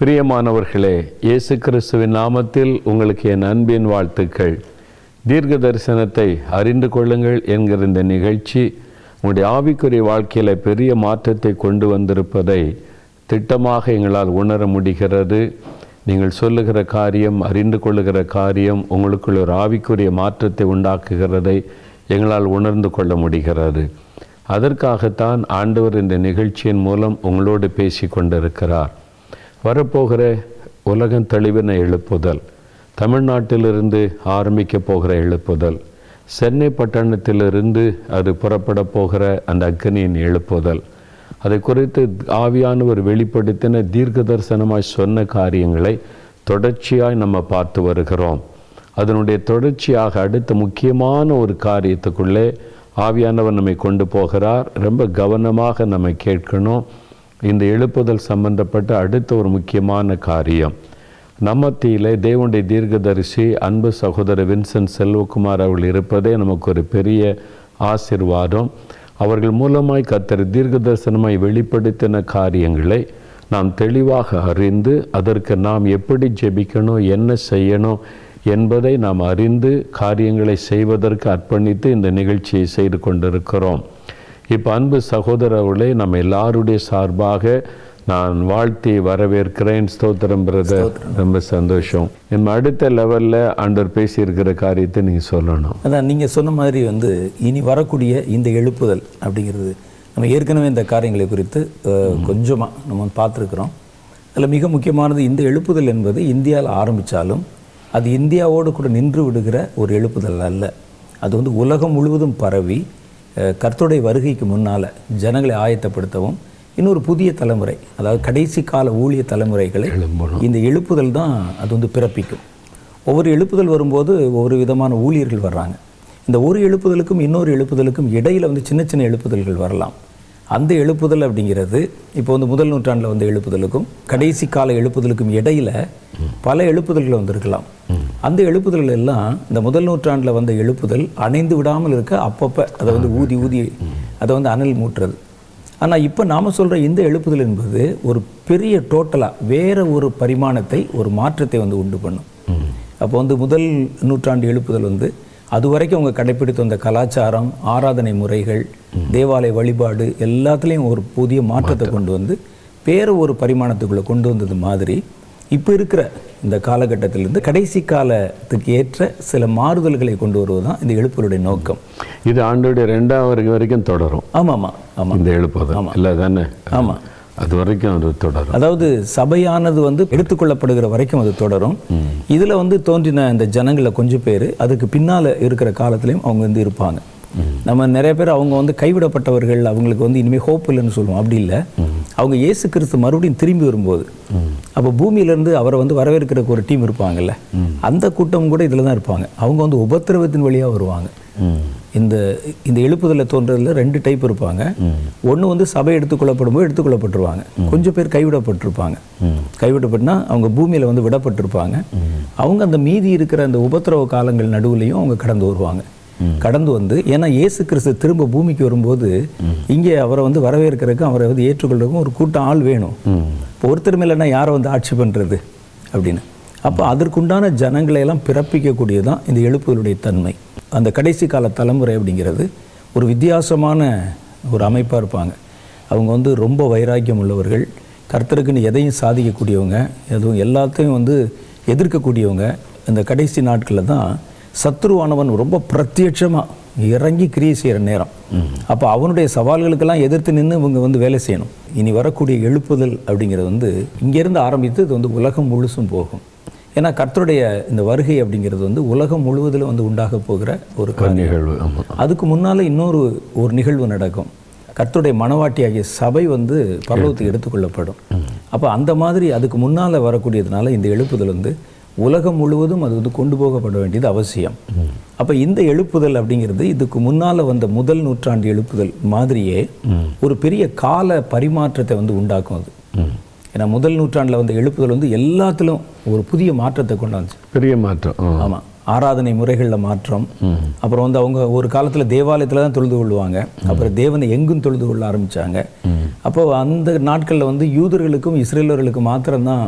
பிரியமானவர்களே இயேசு கிறிஸ்துவின் நாமத்தில் உங்களுக்கு என் அன்பின் வாழ்த்துக்கள் தீர்க்க தரிசனத்தை அறிந்து கொள்ளுங்கள் என்கிற இந்த நிகழ்ச்சி உங்களுடைய ஆவிக்குரிய வாழ்க்கையில் பெரிய மாற்றத்தை கொண்டு வந்திருப்பதை திட்டமாக எங்களால் உணர முடிகிறது நீங்கள் சொல்லுகிற காரியம் அறிந்து கொள்ளுகிற காரியம் உங்களுக்குள்ள ஒரு ஆவிக்குரிய மாற்றத்தை உண்டாக்குகிறதை எங்களால் உணர்ந்து கொள்ள முடிகிறது அதற்காகத்தான் ஆண்டவர் இந்த நிகழ்ச்சியின் மூலம் உங்களோடு பேசி கொண்டிருக்கிறார் வரப்போகிற உலகம் தெளிவின எழுப்புதல் தமிழ்நாட்டிலிருந்து ஆரம்பிக்க போகிற எழுப்புதல் சென்னை பட்டணத்திலிருந்து அது புறப்பட போகிற அந்த அக்னியின் எழுப்புதல் அதை குறித்து ஆவியானவர் வெளிப்படுத்தின தீர்க்க தரிசனமாய் சொன்ன காரியங்களை தொடர்ச்சியாய் நம்ம பார்த்து வருகிறோம் அதனுடைய தொடர்ச்சியாக அடுத்த முக்கியமான ஒரு காரியத்துக்குள்ளே ஆவியானவர் நம்மை கொண்டு போகிறார் ரொம்ப கவனமாக நம்ம கேட்கணும் இந்த எழுப்புதல் சம்பந்தப்பட்ட அடுத்த ஒரு முக்கியமான காரியம் நம்மத்தியிலே தேவனுடைய தீர்க்கதரிசி அன்பு சகோதரர் வின்சென்ட் செல்வகுமார் அவர்கள் இருப்பதே நமக்கு ஒரு பெரிய ஆசிர்வாதம் அவர்கள் மூலமாய் கத்தர் தீர்க்க தரிசனமாய் வெளிப்படுத்தின காரியங்களை நாம் தெளிவாக அறிந்து அதற்கு நாம் எப்படி ஜெபிக்கணும் என்ன செய்யணும் என்பதை நாம் அறிந்து காரியங்களை செய்வதற்கு அர்ப்பணித்து இந்த நிகழ்ச்சியை செய்து கொண்டிருக்கிறோம் இப்போ அன்பு சகோதரர்களே நம்ம எல்லாருடைய சார்பாக நான் வாழ்த்தி வரவேற்கிறேன் ஸ்தோத்திரம் பிரதர் ரொம்ப சந்தோஷம் நம்ம அடுத்த லெவலில் ஆண்டவர் பேசியிருக்கிற காரியத்தை நீங்கள் சொல்லணும் அதான் நீங்கள் சொன்ன மாதிரி வந்து இனி வரக்கூடிய இந்த எழுப்புதல் அப்படிங்கிறது நம்ம ஏற்கனவே இந்த காரியங்களை குறித்து கொஞ்சமாக நம்ம பார்த்துருக்குறோம் அதில் மிக முக்கியமானது இந்த எழுப்புதல் என்பது இந்தியாவில் ஆரம்பித்தாலும் அது இந்தியாவோடு கூட நின்று விடுகிற ஒரு எழுப்புதல் அல்ல அது வந்து உலகம் முழுவதும் பரவி கர்த்தருடைய வருகைக்கு முன்னால் ஜனங்களை ஆயத்தப்படுத்தவும் இன்னொரு புதிய தலைமுறை அதாவது கடைசி கால ஊழிய தலைமுறைகளை இந்த எழுப்புதல் தான் அது வந்து பிறப்பிக்கும் ஒவ்வொரு எழுப்புதல் வரும்போது ஒவ்வொரு விதமான ஊழியர்கள் வர்றாங்க இந்த ஒரு எழுப்புதலுக்கும் இன்னொரு எழுப்புதலுக்கும் இடையில் வந்து சின்ன சின்ன எழுப்புதல்கள் வரலாம் அந்த எழுப்புதல் அப்படிங்கிறது இப்போ வந்து முதல் நூற்றாண்டில் வந்த எழுப்புதலுக்கும் கடைசி கால எழுப்புதலுக்கும் இடையில் பல எழுப்புதல்கள் வந்திருக்கலாம் அந்த எழுப்புதல்கள் எல்லாம் இந்த முதல் நூற்றாண்டில் வந்த எழுப்புதல் அணைந்து விடாமல் இருக்க அப்பப்போ அதை வந்து ஊதி ஊதி அதை வந்து அனல் மூட்டுறது ஆனால் இப்போ நாம் சொல்கிற இந்த எழுப்புதல் என்பது ஒரு பெரிய டோட்டலாக வேற ஒரு பரிமாணத்தை ஒரு மாற்றத்தை வந்து உண்டு பண்ணும் அப்போ வந்து முதல் நூற்றாண்டு எழுப்புதல் வந்து அது வரைக்கும் அவங்க கடைப்பிடித்து வந்த கலாச்சாரம் ஆராதனை முறைகள் தேவாலய வழிபாடு எல்லாத்துலேயும் ஒரு புதிய மாற்றத்தை கொண்டு வந்து வேற ஒரு பரிமாணத்துக்குள்ளே கொண்டு வந்தது மாதிரி இப்போ இருக்கிற இந்த காலகட்டத்திலிருந்து கடைசி காலத்துக்கு ஏற்ற சில மாறுதல்களை கொண்டு வருவது தான் இந்த எழுப்புதலுடைய நோக்கம் இது ஆண்டோடைய ரெண்டாவது வரைக்கும் தொடரும் ஆமாம் ஆமாம் ஆமாம் இந்த எழுப்புதல் இல்லை தானே ஆமாம் அது வரைக்கும் அது தொடரும் அதாவது சபையானது வந்து எடுத்துக்கொள்ளப்படுகிற வரைக்கும் அது தொடரும் இதில் வந்து தோன்றின இந்த ஜனங்களில் கொஞ்சம் பேர் அதுக்கு பின்னால் இருக்கிற காலத்துலேயும் அவங்க வந்து இருப்பாங்க நம்ம நிறைய பேர் அவங்க வந்து கைவிடப்பட்டவர்கள் அவங்களுக்கு வந்து இனிமேல் ஹோப் இல்லைன்னு சொல்லுவோம் அப்படி இல்லை அவங்க இயேசு கிறிஸ்து மறுபடியும் திரும்பி வரும்போது அப்போ பூமியிலேருந்து அவரை வந்து வரவேற்கிறதுக்கு ஒரு டீம் இருப்பாங்கல்ல அந்த கூட்டம் கூட இதில் தான் இருப்பாங்க அவங்க வந்து உபத்திரவத்தின் வழியாக வருவாங்க இந்த இந்த எழுப்புதலில் தோன்றதில் ரெண்டு டைப் இருப்பாங்க ஒன்று வந்து சபை எடுத்துக்கொள்ளப்படும் போது எடுத்துக்கொள்ளப்பட்டுருவாங்க கொஞ்சம் பேர் கைவிடப்பட்டிருப்பாங்க கைவிடப்பட்டுனா அவங்க பூமியில் வந்து விடப்பட்டிருப்பாங்க அவங்க அந்த மீதி இருக்கிற அந்த உபத்திரவ காலங்கள் நடுவுலையும் அவங்க கடந்து வருவாங்க கடந்து வந்து ஏன்னா இயேசு கிறிஸ்து திரும்ப பூமிக்கு வரும்போது இங்கே அவரை வந்து வரவேற்கிறதுக்கும் அவரை வந்து ஏற்றுக்கொள்றதுக்கும் ஒரு கூட்டம் ஆள் வேணும் இப்போ ஒருத்தர் மேலேனா யாரை வந்து ஆட்சி பண்ணுறது அப்படின்னு அப்போ அதற்குண்டான ஜனங்களை எல்லாம் பிறப்பிக்கக்கூடியதான் இந்த எழுப்புதலுடைய தன்மை அந்த கடைசி கால தலைமுறை அப்படிங்கிறது ஒரு வித்தியாசமான ஒரு அமைப்பாக இருப்பாங்க அவங்க வந்து ரொம்ப வைராக்கியம் உள்ளவர்கள் கர்த்தருக்குன்னு எதையும் சாதிக்கக்கூடியவங்க எதுவும் எல்லாத்தையும் வந்து எதிர்க்கக்கூடியவங்க இந்த கடைசி நாட்களில் தான் சத்ருவானவன் ரொம்ப பிரத்யட்சமாக இறங்கி கிரியை செய்கிற நேரம் அப்போ அவனுடைய சவால்களுக்கெல்லாம் எதிர்த்து நின்று இவங்க வந்து வேலை செய்யணும் இனி வரக்கூடிய எழுப்புதல் அப்படிங்கிறது வந்து இங்கேருந்து ஆரம்பித்து இது வந்து உலகம் முழுசும் போகும் ஏன்னா கர்த்தருடைய இந்த வருகை அப்படிங்கிறது வந்து உலகம் முழுவதில் வந்து உண்டாக போகிற ஒரு நிகழ்வு ஆமாம் அதுக்கு முன்னால் இன்னொரு ஒரு நிகழ்வு நடக்கும் கர்த்தருடைய மனவாட்டி ஆகிய சபை வந்து பரலோகத்துக்கு எடுத்துக்கொள்ளப்படும் அப்போ அந்த மாதிரி அதுக்கு முன்னால் வரக்கூடியதுனால இந்த எழுப்புதல் வந்து உலகம் முழுவதும் அது வந்து கொண்டு போகப்பட வேண்டியது அவசியம் அப்போ இந்த எழுப்புதல் அப்படிங்கிறது இதுக்கு முன்னால் வந்த முதல் நூற்றாண்டு எழுப்புதல் மாதிரியே ஒரு பெரிய கால பரிமாற்றத்தை வந்து உண்டாக்கும் அது ஏன்னா முதல் நூற்றாண்டில் வந்த எழுப்புதல் வந்து எல்லாத்திலும் ஒரு புதிய மாற்றத்தை கொண்டாந்துச்சு பெரிய மாற்றம் ஆ. ஆமாம் ஆராதனை முறைகளில் மாற்றம் அப்புறம் வந்து அவங்க ஒரு காலத்தில் தேவாலயத்தில் தான் தொழுது கொள்வாங்க அப்புறம் தேவனை எங்கும் தொழுது கொள்ள ஆரம்பிச்சாங்க அப்போ அந்த நாட்களில் வந்து யூதர்களுக்கும் இஸ்ரேலர்களுக்கும் மாத்திரம்தான்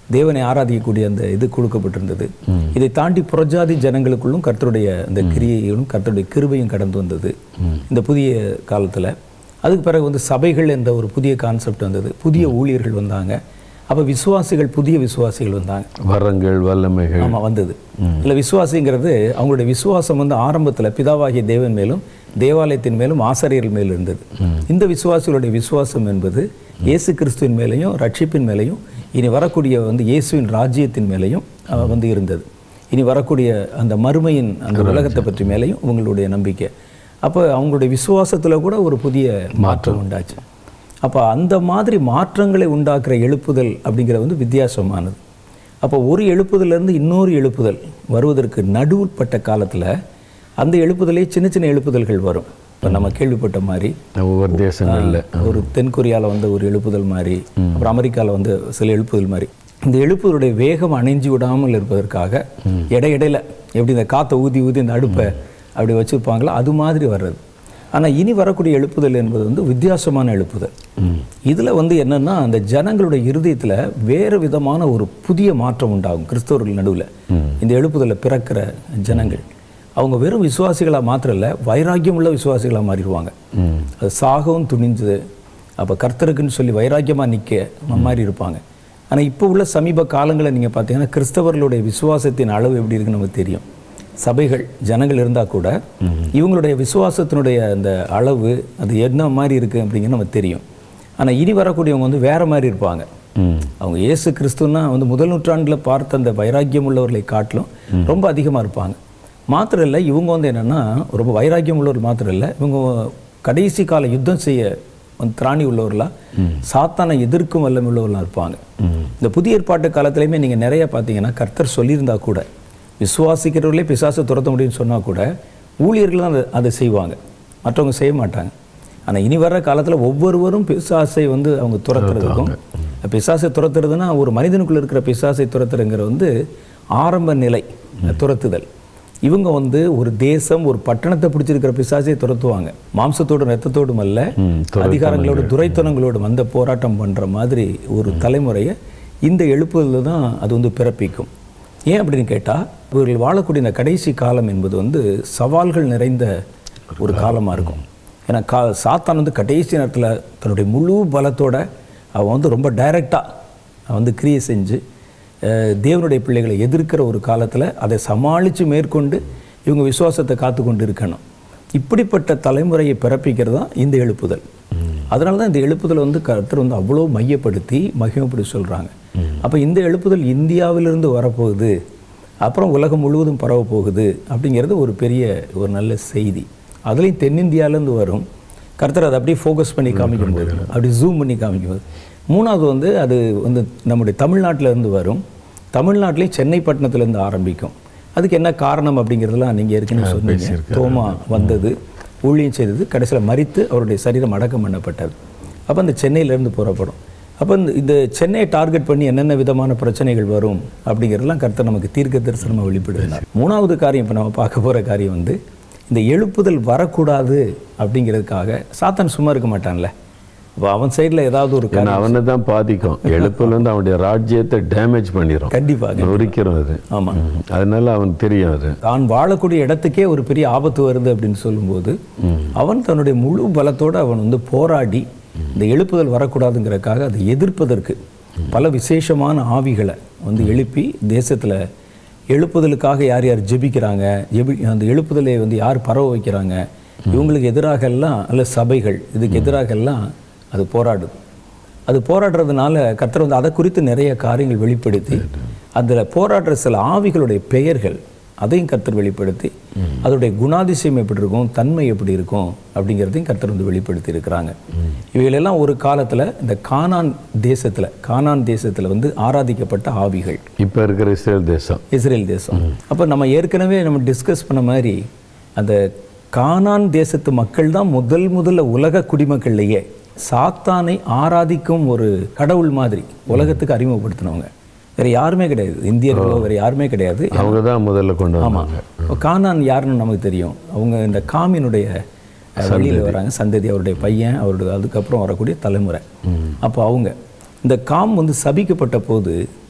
தேவனை ஆராதிக்கக்கூடிய அந்த இது கொடுக்கப்பட்டிருந்தது இதை தாண்டி புறஜாதி ஜனங்களுக்குள்ளும் கர்த்தருடைய அந்த கிரியைகளும் கர்த்தருடைய கிருபையும் கடந்து வந்தது இந்த புதிய காலத்துல அதுக்கு பிறகு வந்து சபைகள் என்ற ஒரு புதிய கான்செப்ட் வந்தது புதிய ஊழியர்கள் வந்தாங்க அப்ப விசுவாசிகள் புதிய விசுவாசிகள் வந்தாங்க வரங்கள் வல்லமைகள் ஆமா வந்தது இல்ல விசுவாசிங்கிறது அவங்களுடைய விசுவாசம் வந்து ஆரம்பத்துல பிதாவாகிய தேவன் மேலும் தேவாலயத்தின் மேலும் ஆசாரியர்கள் மேலும் இருந்தது இந்த விசுவாசிகளுடைய விசுவாசம் என்பது இயேசு கிறிஸ்துவின் மேலேயும் ரட்சிப்பின் மேலேயும் இனி வரக்கூடிய வந்து இயேசுவின் ராஜ்யத்தின் மேலேயும் அஹ், வந்து இருந்தது இனி வரக்கூடிய அந்த மறுமையின் அந்த உலகத்தை பற்றி மேலேயும் உங்களுடைய நம்பிக்கை அப்போ அவங்களுடைய விசுவாசத்துல கூட ஒரு புதிய மாற்றம் உண்டாச்சு அப்போ அந்த மாதிரி மாற்றங்களை உண்டாக்குற எழுப்புதல் அப்படிங்கிறது வந்து வித்தியாசமானது அப்போ ஒரு எழுப்புதலேருந்து இன்னொரு எழுப்புதல் வருவதற்கு நடுவுட்பட்ட காலத்தில் அந்த எழுப்புதலே சின்ன சின்ன எழுப்புதல்கள் வரும் இப்போ நம்ம கேள்விப்பட்ட மாதிரி ஒவ்வொரு தேசங்கள்ல ஒரு தென்கொரியாவில் வந்து ஒரு எழுப்புதல் மாதிரி அப்புறம் அமெரிக்காவில் வந்து சில எழுப்புதல் மாதிரி இந்த எழுப்புதலுடைய வேகம் அணைஞ்சு விடாமல் இருப்பதற்காக இடையிடையில எப்படி இந்த காற்றை ஊதி ஊதி இந்த அடுப்பை அப்படி வச்சுருப்பாங்களோ அது மாதிரி வர்றது ஆனால் இனி வரக்கூடிய எழுப்புதல் என்பது வந்து வித்தியாசமான எழுப்புதல் இதில் வந்து என்னன்னா அந்த ஜனங்களுடைய இருதயத்தில் வேறு விதமான ஒரு புதிய மாற்றம் உண்டாகும் கிறிஸ்தவர்கள் நடுவில் இந்த எழுப்புதலில் பிறக்கிற ஜனங்கள் அவங்க வெறும் விசுவாசிகளாக மாத்திரம் இல்லை வைராக்கியம் உள்ள விசுவாசிகளாக மாறிடுவாங்க அது சாகவும் துணிஞ்சது அப்போ கர்த்தருக்குன்னு சொல்லி வைராக்கியமாக நிற்க மாதிரி இருப்பாங்க ஆனால் இப்போ உள்ள சமீப காலங்களை நீங்கள் பார்த்தீங்கன்னா கிறிஸ்தவர்களுடைய விசுவாசத்தின் அளவு எப்படி இருக்குன்னு நமக்கு தெரியும் சபைகள் ஜனங்கள் இருந்தால் கூட இவங்களுடைய விசுவாசத்தினுடைய அந்த அளவு அது என்ன மாதிரி இருக்குது அப்படிங்கிறது நமக்கு தெரியும் ஆனால் இனி வரக்கூடியவங்க வந்து வேற மாதிரி இருப்பாங்க ம் அவங்க இயேசு கிறிஸ்துன்னா வந்து முதல் நூற்றாண்டில் பார்த்த அந்த வைராக்கியம் உள்ளவர்களை காட்டிலும் ரொம்ப அதிகமாக இருப்பாங்க மாத்திரம் இல்லை இவங்க வந்து என்னென்னா ரொம்ப வைராக்கியம் உள்ளவர் மாத்திரம் இல்லை இவங்க கடைசி கால யுத்தம் செய்ய வந்து திராணி உள்ளவர்களா சாத்தானை எதிர்க்கும் வல்லமை உள்ளவர்களாக இருப்பாங்க இந்த புதிய ஏற்பாட்டு காலத்துலையுமே நீங்கள் நிறைய பார்த்தீங்கன்னா கர்த்தர் சொல்லியிருந்தா கூட விசுவாசிக்கிறவர்களே பிசாசை துரத்த முடியும்னு சொன்னால் கூட ஊழியர்கள் தான் அதை அதை செய்வாங்க மற்றவங்க செய்ய மாட்டாங்க ஆனால் இனி வர்ற காலத்தில் ஒவ்வொருவரும் பிசாசை வந்து அவங்க துரத்துறதுக்கும் பிசாசை துரத்துறதுன்னா ஒரு மனிதனுக்குள்ள இருக்கிற பிசாசை துரத்துறங்கிற வந்து ஆரம்ப நிலை துரத்துதல் இவங்க வந்து ஒரு தேசம் ஒரு பட்டணத்தை பிடிச்சிருக்கிற பிசாசை துரத்துவாங்க மாம்சத்தோடும் ரத்தத்தோடும் அல்ல அதிகாரங்களோட துரைத்தனங்களோடும் அந்த போராட்டம் பண்ற மாதிரி ஒரு தலைமுறையை இந்த எழுப்புதல் தான் அது வந்து பிறப்பிக்கும் ஏன் அப்படின்னு கேட்டா இவர்கள் வாழக்கூடிய இந்த கடைசி காலம் என்பது வந்து சவால்கள் நிறைந்த ஒரு காலமா இருக்கும் ஏன்னா கா சாத்தான் வந்து கடைசி நேரத்துல தன்னுடைய முழு பலத்தோட அவன் வந்து ரொம்ப டைரக்டாக அவன் வந்து கிரியை செஞ்சு அஹ், தேவனுடைய பிள்ளைகளை எதிர்க்கிற ஒரு காலத்தில் அதை சமாளித்து மேற்கொண்டு இவங்க விசுவாசத்தை காத்து கொண்டு இருக்கணும் இப்படிப்பட்ட தலைமுறையை பிறப்பிக்கிறது தான் இந்த எழுப்புதல் அதனால தான் இந்த எழுப்புதல் வந்து கர்த்தர் வந்து அவ்வளோ மையப்படுத்தி மகிமைப்படி சொல்கிறாங்க அப்போ இந்த எழுப்புதல் இந்தியாவிலிருந்து வரப்போகுது அப்புறம் உலகம் முழுவதும் பரவ போகுது அப்படிங்கிறது ஒரு பெரிய ஒரு நல்ல செய்தி அதுலேயும் தென்னிந்தியாவிலேருந்து வரும் கர்த்தர் அதை அப்படியே ஃபோக்கஸ் பண்ணி காமிக்கும் போது அப்படி ஜூம் பண்ணி காமிக்கும் போது மூணாவது வந்து அது வந்து நம்முடைய தமிழ்நாட்டுல இருந்து வரும் தமிழ்நாட்டிலையும் சென்னை பட்டணத்துலேருந்து ஆரம்பிக்கும் அதுக்கு என்ன காரணம் அப்படிங்கிறதெல்லாம் நீங்கள் ஏற்கனவே சொன்னீங்க தோமா வந்தது ஊழியம் செய்தது கடைசியில் மரித்து அவருடைய சரீரம் அடக்கம் பண்ணப்பட்டது அப்போ அந்த சென்னையிலேருந்து புறப்படும் அப்போ இந்த இந்த சென்னையை டார்கெட் பண்ணி என்னென்ன விதமான பிரச்சனைகள் வரும் அப்படிங்கிறதெல்லாம் கர்த்தர் நமக்கு தீர்க்க தரிசனமாக வெளிப்படுத்தினார் மூணாவது காரியம் இப்போ நம்ம பார்க்க போகிற காரியம் வந்து இந்த எழுப்புதல் வரக்கூடாது அப்படிங்கிறதுக்காக சாத்தான் சும்மா இருக்க மாட்டான்ல அப்போ அவன் சைடில் ஏதாவது ஒரு ஏன்னா அவனை தான் பாதிக்கும் எழுப்புல வந்து அவனுடைய ராஜ்யத்தை டேமேஜ் பண்ணிடும் கண்டிப்பாக நொறுக்கிறோம் அது ஆமாம் ம். அதனால அவனுக்கு தெரியும் அது தான் வாழக்கூடிய இடத்துக்கே ஒரு பெரிய ஆபத்து வருது அப்படின்னு சொல்லும்போது அவன் தன்னுடைய முழு பலத்தோடு அவன் வந்து போராடி இந்த எழுப்புதல் வரக்கூடாதுங்கிறதுக்காக அதை எதிர்ப்பதற்கு பல விசேஷமான ஆவிகளை வந்து எழுப்பி தேசத்தில் எழுப்புதலுக்காக யார் யார் ஜெபிக்கிறாங்க ஜெபி அந்த எழுப்புதலை வந்து யார் பரவ வைக்கிறாங்க இவங்களுக்கு எதிராக எல்லாம் அல்ல சபைகள் இதுக்கு எதிராக எல்லாம் அது போராடுது அது போராடுறதுனால கர்த்தர் வந்து அதை குறித்து நிறைய காரியங்கள் வெளிப்படுத்தி அதில் போராடுற சில ஆவிகளுடைய பெயர்கள் அதையும் கர்த்தர் வெளிப்படுத்தி அதோடைய குணாதிசயம் எப்படி இருக்கும் தன்மை எப்படி இருக்கும் அப்படிங்கிறதையும் கர்த்தர் வந்து வெளிப்படுத்தி இருக்கிறாங்க இவைகளெல்லாம் ஒரு காலத்தில் இந்த கானான் தேசத்தில் கானான் தேசத்தில் வந்து ஆராதிக்கப்பட்ட ஆவிகள் இப்ப இருக்கிற இஸ்ரேல் தேசம் இஸ்ரேல் தேசம் அப்போ நம்ம ஏற்கனவே நம்ம டிஸ்கஸ் பண்ண மாதிரி அந்த கானான் தேசத்து மக்கள் தான் முதல் முதல்ல உலக குடிமக்கள்லையே சாத்தானை ஆராதிக்கும் ஒரு கடவுள் மாதிரி உலகத்துக்கு அறிமுகப்படுத்தினவங்க வேற யாருமே கிடையாது இந்தியர்களோ வேற யாருமே கிடையாது அவங்க தான் முதல்ல கொண்டு வந்தாங்க இப்போ கானான் யாருன்னு நமக்கு தெரியும் அவங்க இந்த காமினுடைய அஹ், வழியில வராங்க சந்ததி அவருடைய பையன் அவருடைய அதுக்கப்புறம் வரக்கூடிய தலைமுறை அப்போ அவங்க இந்த காம் வந்து சபிக்கப்பட்ட போது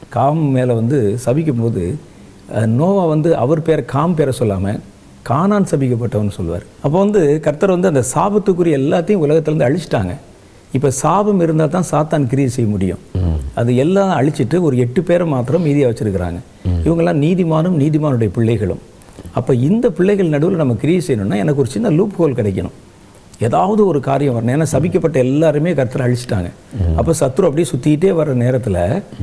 காம் மேலே வந்து சபிக்கும் போது அஹ், நோவா வந்து அவர் பேரை காம் பேரை சொல்லாமல் கானான் சபிக்கப்பட்டவன் சொல்லுவார் அப்போ வந்து கர்த்தர் வந்து அந்த சாபத்துக்குரிய எல்லாத்தையும் உலகத்துலேருந்து அழிச்சிட்டாங்க இப்போ சாபம் இருந்தால் தான் சாத்தான் கிரியை செய்ய முடியும் அது எல்லாம் அழிச்சிட்டு ஒரு எட்டு பேரை மாத்திரம் மீதியாக வச்சிருக்கிறாங்க இவங்கெல்லாம் நீதிமானும் நீதிமானுடைய பிள்ளைகளும் அப்போ இந்த பிள்ளைகள் நடுவில் நம்ம கிரியை செய்யணும்னா எனக்கு ஒரு சின்ன லூப் ஹோல் கிடைக்கணும் ஏதாவது ஒரு காரியம் வரணும் ஏன்னா சபிக்கப்பட்ட எல்லாருமே கர்த்தர் அழிச்சிட்டாங்க அப்போ சத்ரு அப்படியே சுற்றிக்கிட்டே வர்ற நேரத்தில்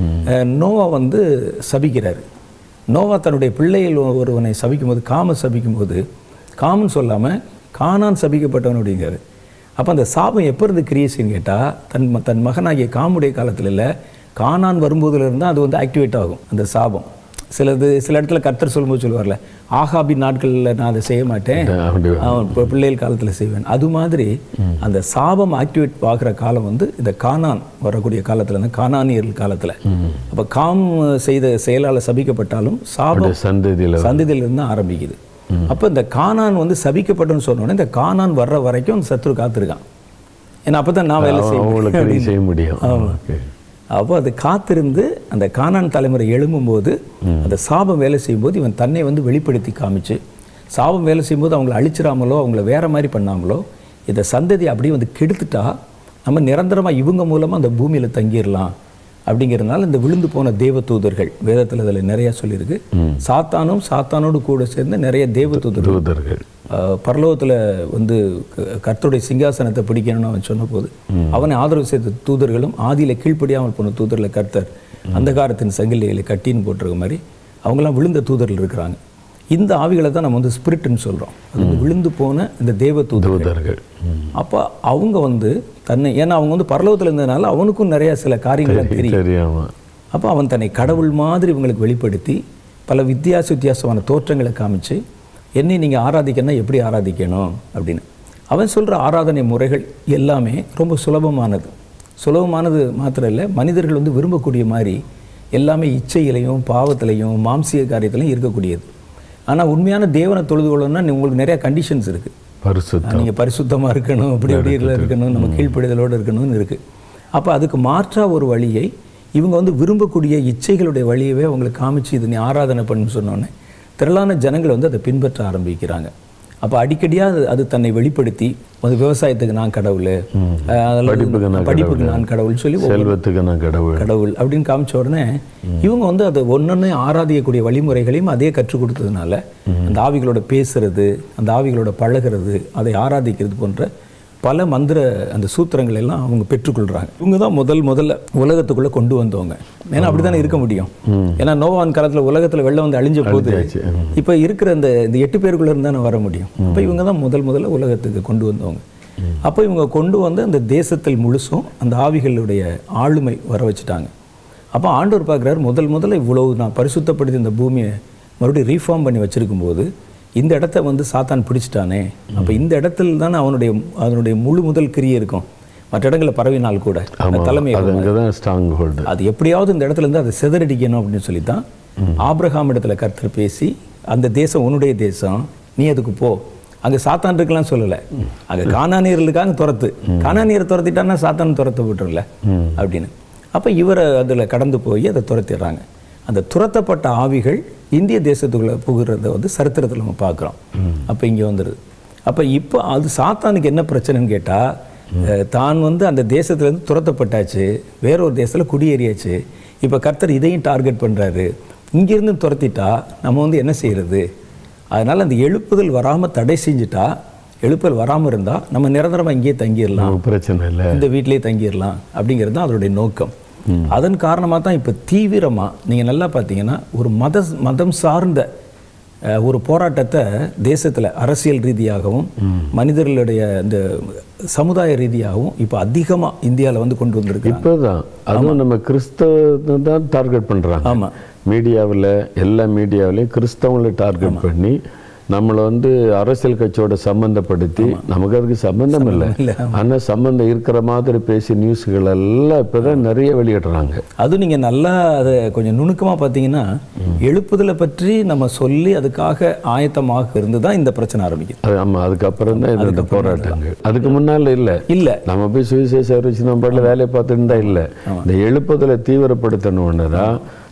நோவா வந்து சபிக்கிறாரு நோவா தன்னுடைய பிள்ளைகள் ஒருவனை சபிக்கும்போது காம சபிக்கும்போது காமன் சொல்லாமல் கானான் சபிக்கப்பட்டவன் அப்படிங்கிறாரு அப்போ அந்த சாபம் எப்போ இருந்து கிரியேஷன் கேட்டால் தன் ம- தன் மகனாகிய காமுடைய காலத்தில் இல்லை கானான் வரும்போதுல இருந்தால் அது வந்து ஆக்டிவேட் ஆகும் அந்த சாபம் சிலது சில இடத்துல கர்த்தர் சொல்லும்போது சொல்லுவார்ல ஆகாபின் நாட்களில் நான் அதை செய்ய மாட்டேன் அப்படி அவன் இப்போ பிள்ளைகள் காலத்தில் செய்வேன் அது மாதிரி அந்த சாபம் ஆக்டிவேட் ஆகிற காலம் வந்து இந்த கானான் வரக்கூடிய காலத்தில் இந்த கானானியர்கள் காலத்தில் அப்போ காம் செய்த செயலால் சபிக்கப்பட்டாலும் சாபம் சந்ததியில் சந்ததியிலிருந்து தான் ஆரம்பிக்குது அப்போ இந்த கானான் வந்து சபிக்கப்பட்டன்னு சொன்ன உடனே இந்த கானான் வர்ற வரைக்கும் அந்த சத்ரு காத்திருக்கான் ஏன்னா அப்போ தான் நான் வேலை செய்ய அவங்களுக்கு முடியும் கிரியை செய்ய முடியும் ஓகே அப்போ அது காத்திருந்து அந்த கானான் தலைமுறை எழும்பும்போது அந்த சாபம் வேலை செய்யும்போது இவன் தன்னை வந்து வெளிப்படுத்தி காமிச்சு சாபம் வேலை செய்யும்போது அவங்கள அழிச்சிடாமலோ அவங்கள வேற மாதிரி பண்ணாமலோ இந்த சந்ததி அப்படியே வந்து கெடுத்துட்டா நம்ம நிரந்தரமாக இவங்க மூலமாக அந்த பூமியில் தங்கிடலாம் அப்படிங்கிறதுனால இந்த விழுந்து போன தேவ தூதர்கள் வேதத்தில் அதில் நிறைய சொல்லியிருக்கு சாத்தானும் சாத்தானோடு கூட சேர்ந்து நிறைய தேவ தூதர்கள் தூதர்கள் பரலோகத்தில் வந்து க- கர்த்தருடைய சிங்காசனத்தை பிடிக்கணும்னு அவன் சொன்னபோது அவனை ஆதரவு செய்த தூதர்களும் ஆதியில கீழ்ப்படியாமல் போன தூதர்களை கர்த்தர் அந்தகாரத்தின் சங்கிலிகளை கட்டின்னு போட்டிருக்க மாதிரி அவங்களாம் விழுந்த தூதர்கள் இருக்கிறாங்க இந்த ஆவிகளை தான் நம்ம வந்து ஸ்பிரிட்னு சொல்கிறோம் அது வந்து விழுந்து போன இந்த தேவ தூதர்கள் தூதர்கள் ம். அப்போ அவங்க வந்து தன்னை ஏன்னா அவங்க வந்து பரலோகத்தில் இருந்ததுனால அவனுக்கும் நிறைய சில காரியங்கள் தெரியும் தெரியாம அப்போ அவன் தன்னை கடவுள் மாதிரி இவங்களுக்கு வெளிப்படுத்தி பல வித்தியாச வித்தியாசமான தோற்றங்களை காமிச்சு என்னை நீங்கள் ஆராதிக்கணும்னா எப்படி ஆராதிக்கணும் அப்படின்னு அவன் சொல்கிற ஆராதனை முறைகள் எல்லாமே ரொம்ப சுலபமானது சுலபமானது மாத்திரம் இல்லை மனிதர்கள் வந்து விரும்பக்கூடிய மாதிரி எல்லாமே இச்சையிலையும் பாவத்திலையும் மாம்சிய காரியத்திலையும் இருக்கக்கூடியது ஆனால் உண்மையான தேவனை தொழுது கொள்ளணும்னா உங்களுக்கு நிறைய கண்டிஷன்ஸ் இருக்குது பரிசுத்தம் நீங்கள் பரிசுத்தமாக இருக்கணும் அப்படி அப்படி இதுல இருக்கணும் நம்ம கீழ்ப்படிதலோடு இருக்கணும்னு இருக்குது அப்போ அதுக்கு மாற்றா ஒரு வழியை இவங்க வந்து விரும்பக்கூடிய இச்சைகளுடைய வழியவே அவங்களுக்கு காமிச்சு இது நீ ஆராதனை பண்ணுன்னு சொன்னோன்னே திரளான ஜனங்கள் வந்து அதை பின்பற்ற ஆரம்பிக்கிறாங்க அப்போ அடிக்கடியாக அது அது தன்னை வெளிப்படுத்தி அது விவசாயத்துக்கு நான் கடவுள் அஹ் அதெல்லாம் படிப்புக்கு நான் படிப்புக்கு நான் கடவுள் சொல்லி செல்வத்துக்கு நான் கடவுள் கடவுள் அப்படின்னு காமிச்ச உடனே இவங்க வந்து அதை ஒன்னொன்னு ஆராதிக்கக்கூடிய வழிமுறைகளையும் அதே கற்றுக் கொடுத்ததுனால அந்த ஆவிகளோட பேசுறது அந்த ஆவிகளோட பழகுறது அதை ஆராதிக்கிறது போன்ற பல மந்திர அந்த சூத்திரங்கள் எல்லாம் அவங்க பெற்றுக்கொள்றாங்க இவங்க தான் முதல் முதல்ல உலகத்துக்குள்ள கொண்டு வந்தவங்க ஏன்னா அப்படித்தானே இருக்க முடியும் ஏன்னா நோவான் காலத்துல உலகத்துல வெள்ளம் வந்து அழிஞ்ச போது இப்ப இருக்கிற அந்த இந்த எட்டு பேருக்குள்ள இருந்தானே வர முடியும் அப்ப இவங்க தான் முதல் முதல்ல உலகத்துக்கு கொண்டு வந்தவங்க அப்போ இவங்க கொண்டு வந்து அந்த தேசத்தில் முழுசும் அந்த ஆவிகளுடைய ஆளுமை வர வச்சுட்டாங்க அப்போ ஆண்டவர் பார்க்குறாரு முதல் முதல்ல இவ்வளவு நான் பரிசுத்தப்படுத்தி இந்த பூமியை மறுபடியும் ரீஃபார்ம் பண்ணி வச்சிருக்கும் போது இந்த இடத்த வந்து சாத்தான் பிடிச்சிட்டானே அப்போ இந்த இடத்துல தானே அவனுடைய அதனுடைய முழு முதல் கிரியை இருக்கும் மற்ற இடங்களில் பரவினால் கூட அந்த தலைமை அது அங்கே தான் ஸ்ட்ராங் ஹோல்டு அது எப்படியாவது இந்த இடத்துல இருந்து அதை சிதறடிக்கணும் அப்படின்னு சொல்லி தான் ஆபிரகாம் இடத்துல கர்த்தர் பேசி அந்த தேசம் உன்னுடைய தேசம் நீ அதுக்கு போ அங்க சாத்தான் இருக்கலாம் சொல்லலை அங்க காணானியர் இருக்காங்க துரத்து காணானியரை துரத்திட்டான்னா சாத்தான் துரத்த விட்டுறல அப்படின்னு அப்ப இவரை அதுல கடந்து போய் அதை துரத்திடுறாங்க அந்த துரத்தப்பட்ட ஆவிகள் இந்திய தேசத்துக்குள்ள புகுறத வந்து சரித்திரத்துல நம்ம பார்க்குறோம் அப்ப இங்க வந்துடுது அப்ப இப்போ அது சாத்தானுக்கு என்ன பிரச்சனைன்னு கேட்டா அஹ், தான் வந்து அந்த தேசத்துலேருந்து துரத்தப்பட்டாச்சு வேற ஒரு தேசத்தில் குடியேறியாச்சு இப்போ கர்த்தர் இதையும் டார்கெட் பண்ணுறாரு இங்கிருந்து துரத்திட்டா நம்ம வந்து என்ன செய்யறது அதனால் அந்த எழுப்புதல் வராமல் தடை செஞ்சுட்டா எழுப்புதல் வராமல் இருந்தால் நம்ம நிரந்தரமாக இங்கேயே தங்கிடலாம் பிரச்சனை இல்லை இந்த வீட்டிலேயே தங்கிடலாம் அப்படிங்கிறது தான் அதனுடைய நோக்கம் அதன் காரணமாக தான் இப்போ தீவிரமாக நீங்கள் நல்லா பார்த்தீங்கன்னா ஒரு மத மதம் சார்ந்த அஹ், ஒரு போராட்டத்தை தேசத்தில் அரசியல் ரீதியாகவும் மனிதர்களுடைய இந்த சமுதாய ரீதியாகவும் இப்போ அதிகமாக இந்தியாவில் வந்து கொண்டு வந்திருக்காங்க இப்போதான் அதுவும் நம்ம கிறிஸ்தவ தான் டார்கெட் பண்றாங்க ஆமா. மீடியாவில் எல்லா மீடியாவிலையும் கிறிஸ்தவங்களை டார்கெட் பண்ணி நம்மளை வந்து அரசியல் கட்சியோட சம்பந்தப்படுத்தி நமக்கு அதுக்கு சம்பந்தம் இல்லை இல்லை, ஆனா சம்பந்தம் இருக்கிற மாதிரி பேசி நியூஸ்கள் எல்லாம் இப்பதான் நிறைய வெளியிடுறாங்க அதுவும் நீங்கள் நல்லா அதை கொஞ்சம் நுணுக்கமாக பார்த்தீங்கன்னா எழுப்புதலை பற்றி நம்ம சொல்லி அதுக்காக ஆயத்தமாக இருந்து தான் இந்த பிரச்சனை ஆரம்பிக்குது அது ஆமா அதுக்கப்புறம் தான் இது இந்த போராட்டங்கள் அதுக்கு முன்னால இல்ல இல்லை நம்ம போய் சுவிசேஷ அறிவிச்சு நம்ம பாட்டுல வேலையை பார்த்துட்டு தான் இல்லை இந்த எழுப்புதலை தீவிரப்படுத்தணும்னு தான்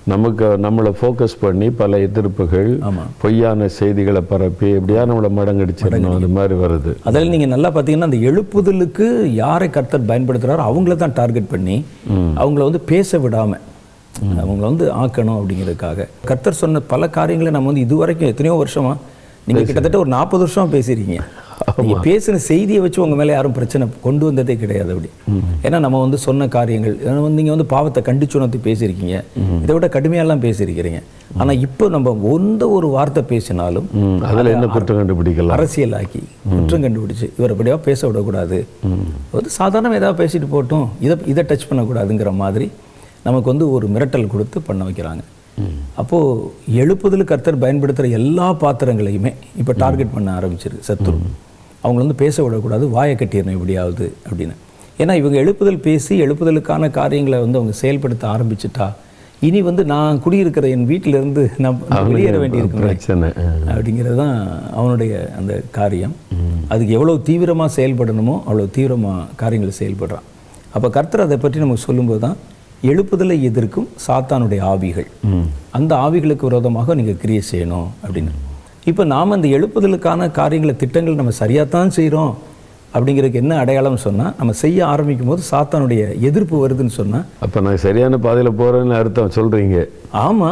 நமக்கு நம்மளை ஃபோக்கஸ் பண்ணி பல எதிர்ப்புகள் ஆமா. பொய்யான செய்திகளை பரப்பி எப்படியா நம்மளை மடங்கடிச்சிடணும் அது மாதிரி வருது அதில் நீங்க நல்லா பார்த்தீங்கன்னா அந்த எழுப்புதலுக்கு யாரை கர்த்தர் பயன்படுத்துறாரோ அவங்கள தான் டார்கெட் பண்ணி அவங்கள வந்து பேச விடாம அவங்கள வந்து ஆக்கணும் அப்படிங்கிறதுக்காக கர்த்தர் சொன்ன பல காரியங்களை நம்ம வந்து இதுவரைக்கும் எத்தனையோ வருஷமா நீங்க கிட்டத்தட்ட ஒரு நாற்பது வருஷமா பேசியிருக்கீங்க நீங்க பேசின செய்தியை வச்சு உங்க மேல யாரும் பிரச்சனை கொண்டு வந்ததே கிடையாது அப்படி ஏன்னா நம்ம வந்து சொன்ன காரியங்கள் ஏன்னா வந்து நீங்க வந்து பாவத்தை கண்டிச்சு உணர்த்தி பேசியிருக்கீங்க இதை விட கடுமையெல்லாம் பேசியிருக்கிறீங்க ஆனா இப்போ நம்ம எந்த ஒரு வார்த்தை பேசினாலும் ம், அதுல என்ன குற்றம் கண்டுபிடிக்கலாம் அரசியலாக்கி குற்றம் கண்டுபிடிச்சு இவர் அப்படியா பேச விடக்கூடாது வந்து சாதாரண ஏதாவது பேசிட்டு போகட்டும் இதை இதை டச் பண்ணக்கூடாதுங்கிற மாதிரி நமக்கு வந்து ஒரு மிரட்டல் கொடுத்து பண்ண வைக்கிறாங்க அப்போது எழுப்புதல் கர்த்தர் பயன்படுத்துகிற எல்லா பாத்திரங்களையுமே இப்போ டார்கெட் பண்ண ஆரம்பிச்சிருக்கு சத்துரு அவங்கள வந்து பேச விடக்கூடாது வாயை கட்டிடணும் எப்படியாவது அப்படின்னு ஏன்னா இவங்க எழுப்புதல் பேசி எழுப்புதலுக்கான காரியங்களை வந்து அவங்க செயல்படுத்த ஆரம்பிச்சிட்டா இனி வந்து நான் குடியிருக்கிற என் வீட்டில இருந்து நான் வெளியேற வேண்டியிருக்கிறேன் பிரச்சனை ஆ. அப்படிங்கிறது தான் அவனுடைய அந்த காரியம் அதுக்கு எவ்வளோ தீவிரமாக செயல்படணுமோ அவ்வளோ தீவிரமாக காரியங்களை செயல்படுறான் அப்போ கர்த்தர் அதை பற்றி நமக்கு சொல்லும்போது தான் எழுப்புதலை எதிர்க்கும் சாத்தானுடைய ஆவிகள் அந்த ஆவிகளுக்கு விரோதமாக நீங்கள் கிரியை செய்யணும் அப்படின்னு இப்போ நாம் அந்த எழுப்புதலுக்கான காரியங்களை திட்டங்கள் நம்ம சரியாக தான் செய்கிறோம் அப்படிங்கிறதுக்கு என்ன அடையாளம் சொன்னால் நம்ம செய்ய ஆரம்பிக்கும் போது சாத்தானுடைய எதிர்ப்பு வருதுன்னு சொன்னால் அப்ப நான் சரியான பாதையில போறேன்னு அர்த்தம் சொல்றீங்க ஆமா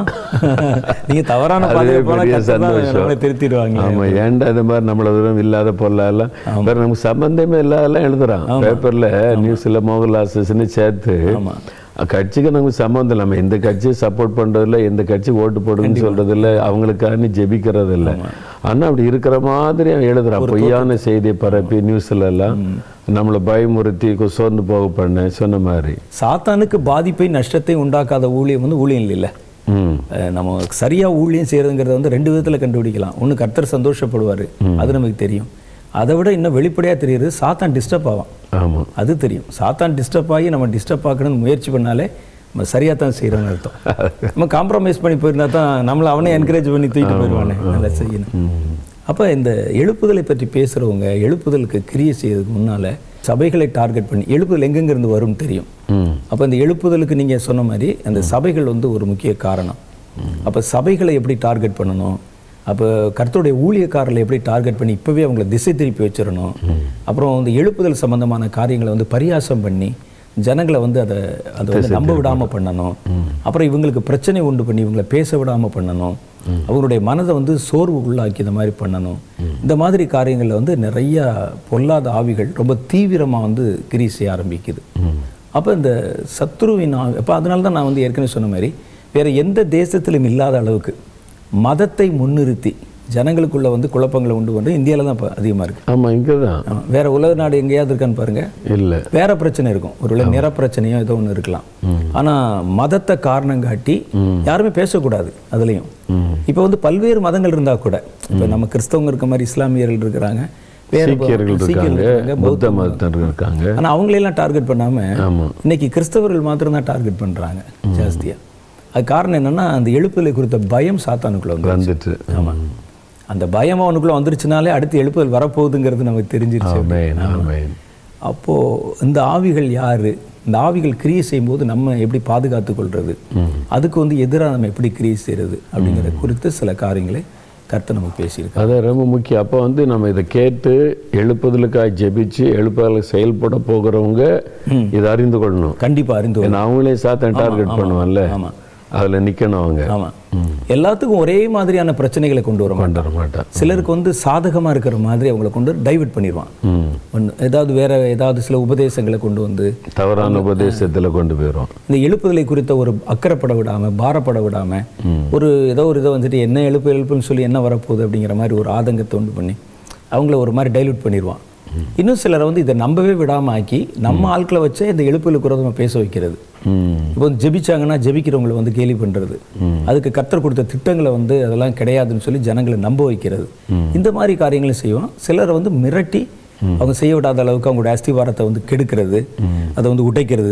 நீங்க தவறான அதுவே பாதையில போனா பெரிய கர்த்தர் தான் சந்தோஷம். நம்மளை திருத்திடுவாங்க ஆமா ஏன்டா இந்த மாதிரி நம்மள தூரம் இல்லாத பொருளெல்லாம் வேற நமக்கு சம்பந்தமே இல்லாதெல்லாம் எழுதுறான் பேப்பர்ல நியூஸ்ல மோகன்லாசஸ்ன்னு சேர்த்து ஆமா. கட்சிக்கு நமக்கு சம்மந்தம் இல்லை நம்ம எந்த கட்சியை சப்போர்ட் பண்றதில்ல எந்த கட்சி ஓட்டு போடுன்னு சொல்றது இல்ல அவங்களுக்காக ஜெபிக்கிறது இல்ல ஆனா அப்படி இருக்கிற மாதிரி அவன் எழுதுறான் பொய்யான செய்தியை பரப்பி நியூஸ்ல எல்லாம் நம்மளை பயமுறுத்தி கு- சோர்ந்து போக பண்ண சொன்ன மாதிரி சாத்தானுக்கு பாதிப்பை நஷ்டத்தை உண்டாக்காத ஊழியம் வந்து ஊழியம் இல்லை ம் அஹ் நம்ம சரியா ஊழியம் செய்யறதுங்கிறத வந்து ரெண்டு விதத்துல கண்டுபிடிக்கலாம் ஒண்ணு கர்த்தர் சந்தோஷப்படுவாரு அது நமக்கு தெரியும் அதை விட இன்னும் வெளிப்படையா தெரியுது சாத்தான் டிஸ்டர்ப் ஆவான் ஆமா அது தெரியும் சாத்தான் டிஸ்டர்ப் ஆகி நம்ம டிஸ்டர்ப் ஆக்கணும்னு முயற்சி பண்ணாலே நம்ம சரியா தான் செய்யறோம்னு அர்த்தம் நம்ம காம்ப்ரமைஸ் பண்ணி போயிருந்தா தான் நம்மளை அவனே என்கரேஜ் பண்ணி தூக்கிட்டு போயிடுவானே நல்லா செய்யணும் அப்போ இந்த எழுப்புதலை பற்றி பேசுறவங்க எழுப்புதலுக்கு கிரியை செய்யறதுக்கு முன்னால சபைகளை டார்கெட் பண்ணி எழுப்புதல் எங்கெங்கிருந்து வரும்னு தெரியும் ம் அப்போ இந்த எழுப்புதலுக்கு நீங்க சொன்ன மாதிரி அந்த சபைகள் வந்து ஒரு முக்கிய காரணம் அப்போ சபைகளை எப்படி டார்கெட் பண்ணணும் அப்போ கர்த்தருடைய ஊழியக்காரர்களை எப்படி டார்கெட் பண்ணி இப்போவே அவங்கள திசை திருப்பி வச்சிடணும் அப்புறம் வந்து எழுப்புதல் சம்பந்தமான காரியங்களை வந்து பரியாசம் பண்ணி ஜனங்களை வந்து அதை அதை வந்து நம்ப விடாம பண்ணணும் அப்புறம் இவங்களுக்கு பிரச்சனை உண்டு பண்ணி இவங்களை பேச விடாம பண்ணணும் அவங்களுடைய மனதை வந்து சோர்வு உள்ளாக்கி இந்த மாதிரி பண்ணணும் இந்த மாதிரி காரியங்களில் வந்து நிறைய பொல்லாத ஆவிகள் ரொம்ப தீவிரமா வந்து கிரி செய்ய ஆரம்பிக்குது அப்போ இந்த சத்ருவின் அப்போ அதனால தான் நான் வந்து ஏற்கனவே சொன்ன மாதிரி வேற எந்த தேசத்திலும் இல்லாத அளவுக்கு மதத்தை முன்னிறுத்தி ஜனங்களுக்குள்ள வந்து குழப்பங்களை உண்டு பண்ணுறது இந்தியாவில் தான் இப்போ அதிகமாக இருக்கு ஆமா இங்கதான் ஆமா. வேற உலக நாடு எங்கேயாவது இருக்கான்னு பாருங்க இல்ல வேற பிரச்சனை இருக்கும் ஒருவேளை நிற பிரச்சனையோ ஏதோ ஒன்று இருக்கலாம் ஆனா மதத்தை காரணம் காட்டி யாருமே பேசக்கூடாது அதுலயும் இப்போ வந்து பல்வேறு மதங்கள் இருந்தா கூட இப்போ நம்ம கிறிஸ்தவங்க இருக்க மாதிரி இஸ்லாமியர்கள் இருக்கிறாங்க வேற சீக்கியர்கள் சீக்கியர்கள் இருக்காங்க இருக்காங்க, புத்த மதத்தினர் இருக்காங்க ஆனா அவங்களையெல்லாம் டார்கெட் பண்ணாம ஆமா இன்னைக்கு கிறிஸ்தவர்கள் மாத்திரம் தான் டார்கெட் பண்றாங்க ஜாஸ்தியா அது காரணம் என்னன்னா அந்த எழுப்புதலை குறித்த பயம் சாத்தானுக்குள்ள வந்து வந்துட்டு ஆமா அந்த பயம் அவனுக்குள்ள வந்துருச்சுனாலே அடுத்து எழுப்புதல் வரப்போகுதுங்கிறது நமக்கு தெரிஞ்சிருச்சு ஆமென் ஆமென் அப்போ இந்த ஆவிகள் யாரு இந்த ஆவிகள் கிரியை செய்யும்போது நம்ம எப்படி பாதுகாத்து கொள்றது அதுக்கு வந்து எதிராக நம்ம எப்படி கிரியை செய்யறது அப்படிங்கிற குறித்து சில காரியங்களை கர்த்தர் நமக்கு பேசியிருக்காரு அது ரொம்ப முக்கியம் அப்போ வந்து நம்ம இதை கேட்டு எழுப்புதலுக்காக ஜெபிச்சு எழுப்புதலுக்கு செயல்பட போகிறவங்க இதை அறிந்து கொள்ளணும் கண்டிப்பா அறிந்து கொள்ள- ஏன்னா அவங்களே சாத்தன் டார்கெட் பண்ணுவான்ல ஆமா அதுல நிக்கணும் அவங்க ஆமா எல்லாத்துக்கும் ஒரே மாதிரியான பிரச்சனைகளை கொண்டு வர மாட்டான் கொண்டு வர மாட்டான் சிலருக்கு வந்து சாதகமா இருக்கிற மாதிரி அவங்களை கொண்டு டைவர்ட் பண்ணிடுவான் ம். ஒண்ணு ஏதாவது வேற ஏதாவது சில உபதேசங்களை கொண்டு வந்து தவறான உபதேசத்துல கொண்டு போயிடும் இந்த எழுப்புதலை குறித்த ஒரு அக்கறைப்பட விடாம பாரப்பட விடாம ஒரு ஏதோ ஒரு இதை வந்துட்டு என்ன எழுப்பு எழுப்புன்னு சொல்லி என்ன வரப்போகுது அப்படிங்கிற மாதிரி ஒரு ஆதங்கத்தை உண்டு பண்ணி அவங்கள ஒரு மாதிரி டைல்யூட் பண்ணிடுவான் இன்னும் சிலரை வந்து இதை நம்பவே விடாம ஆக்கி நம்ம ஆட்களை வச்சே இந்த எழுப்புதலுக்கு விரோதமா பேச வைக்கிறது ம். இப்போ வந்து ஜெபிச்சாங்கன்னா ஜெபிக்கிறவங்களை வந்து கேலி பண்றது அதுக்கு கர்த்தர் கொடுத்த திட்டங்களை வந்து அதெல்லாம் கிடையாதுன்னு சொல்லி ஜனங்களை நம்ப வைக்கிறது இந்த மாதிரி காரியங்களை செய்வான் சிலரை வந்து மிரட்டி அவங்க செய்ய விடாத அளவுக்கு அவங்களோட அஸ்திவாரத்தை வந்து கெடுக்கிறது அதை வந்து உடைக்கிறது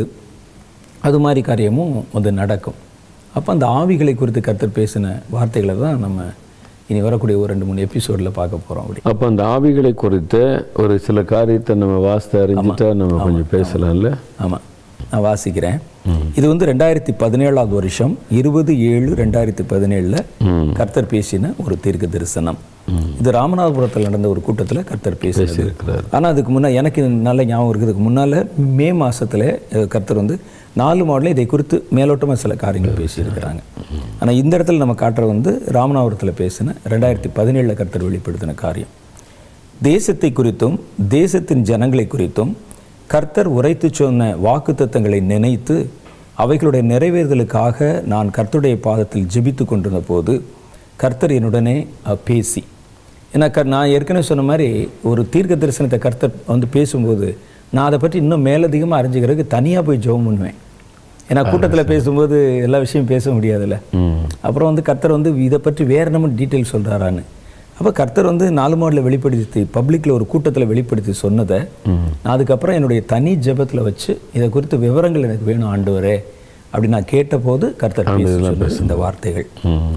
அது மாதிரி காரியமும் வந்து நடக்கும் அப்போ அந்த ஆவிகளை குறித்து கர்த்தர் பேசின வார்த்தைகளை தான் நம்ம இனி வரக்கூடிய ஒரு ரெண்டு மூணு எபிசோடில் பார்க்க போகிறோம் அப்படி அப்போ அந்த ஆவிகளை குறித்த ஒரு சில காரியத்தை நம்ம வாசித்து அறிஞ்சிட்டா நம்ம கொஞ்சம் பேசலாம்ல ஆமாம் நான் வாசிக்கிறேன் இது வந்து ரெண்டாயிரத்தி பதினேழாவது வருஷம் இருபது ஏழு ரெண்டாயிரத்தி பதினேழுல கர்த்தர் பேசின ஒரு தீர்க்க தரிசனம் இது ராமநாதபுரத்தில் நடந்த ஒரு கூட்டத்தில் கர்த்தர் பேசினது இருக்கிறார் ஆனால் அதுக்கு முன்னே எனக்கு நல்ல ஞாபகம் இருக்குதுக்கு முன்னால் மே மாசத்துல அஹ், கர்த்தர் வந்து நாலு மாடலில் இதை குறித்து மேலோட்டமாக சில காரியங்கள் பேசியிருக்கிறாங்க ஆனால் இந்த இடத்துல நம்ம காட்டுற வந்து ராமநாதபுரத்தில் பேசின ரெண்டாயிரத்தி பதினேழில் கர்த்தர் வெளிப்படுத்தின காரியம் தேசத்தை குறித்தும் தேசத்தின் ஜனங்களை குறித்தும் கர்த்தர் உரைத்து சொன்ன வாக்குத்தத்தங்களை நினைத்து அவைகளுடைய நிறைவேறுதலுக்காக நான் கர்த்தருடைய பாதத்தில் ஜெபித்து கொண்டிருந்த போது கர்த்தர் என்னுடனே அஹ், பேசி ஏன்னா க நான் ஏற்கனவே சொன்ன மாதிரி ஒரு தீர்க்க தரிசனத்தை கர்த்தர் வந்து பேசும்போது நான் அதை பற்றி இன்னும் மேலதிகமாக அறிஞ்சுக்கிறதுக்கு தனியாக போய் ஜெபம் பண்ணுவேன் ஏன்னா கூட்டத்தில் பேசும்போது எல்லா விஷயம் பேச முடியாதுல்ல ம் அப்புறம் வந்து கர்த்தர் வந்து இதை பற்றி வேற நம்ம டீட்டெயில் சொல்கிறாரான்னு அப்போ கர்த்தர் வந்து நாலு மாடலில் வெளிப்படுத்தி பப்ளிக்கில் ஒரு கூட்டத்தில் வெளிப்படுத்தி சொன்னதை நான் அதுக்கப்புறம் என்னுடைய தனி ஜெபத்தில் வச்சு இதை குறித்த விவரங்கள் எனக்கு வேணும் ஆண்டவரே அப்படி நான் கேட்டபோது கர்த்தர் பேசி சொன்னது இந்த வார்த்தைகள் ம்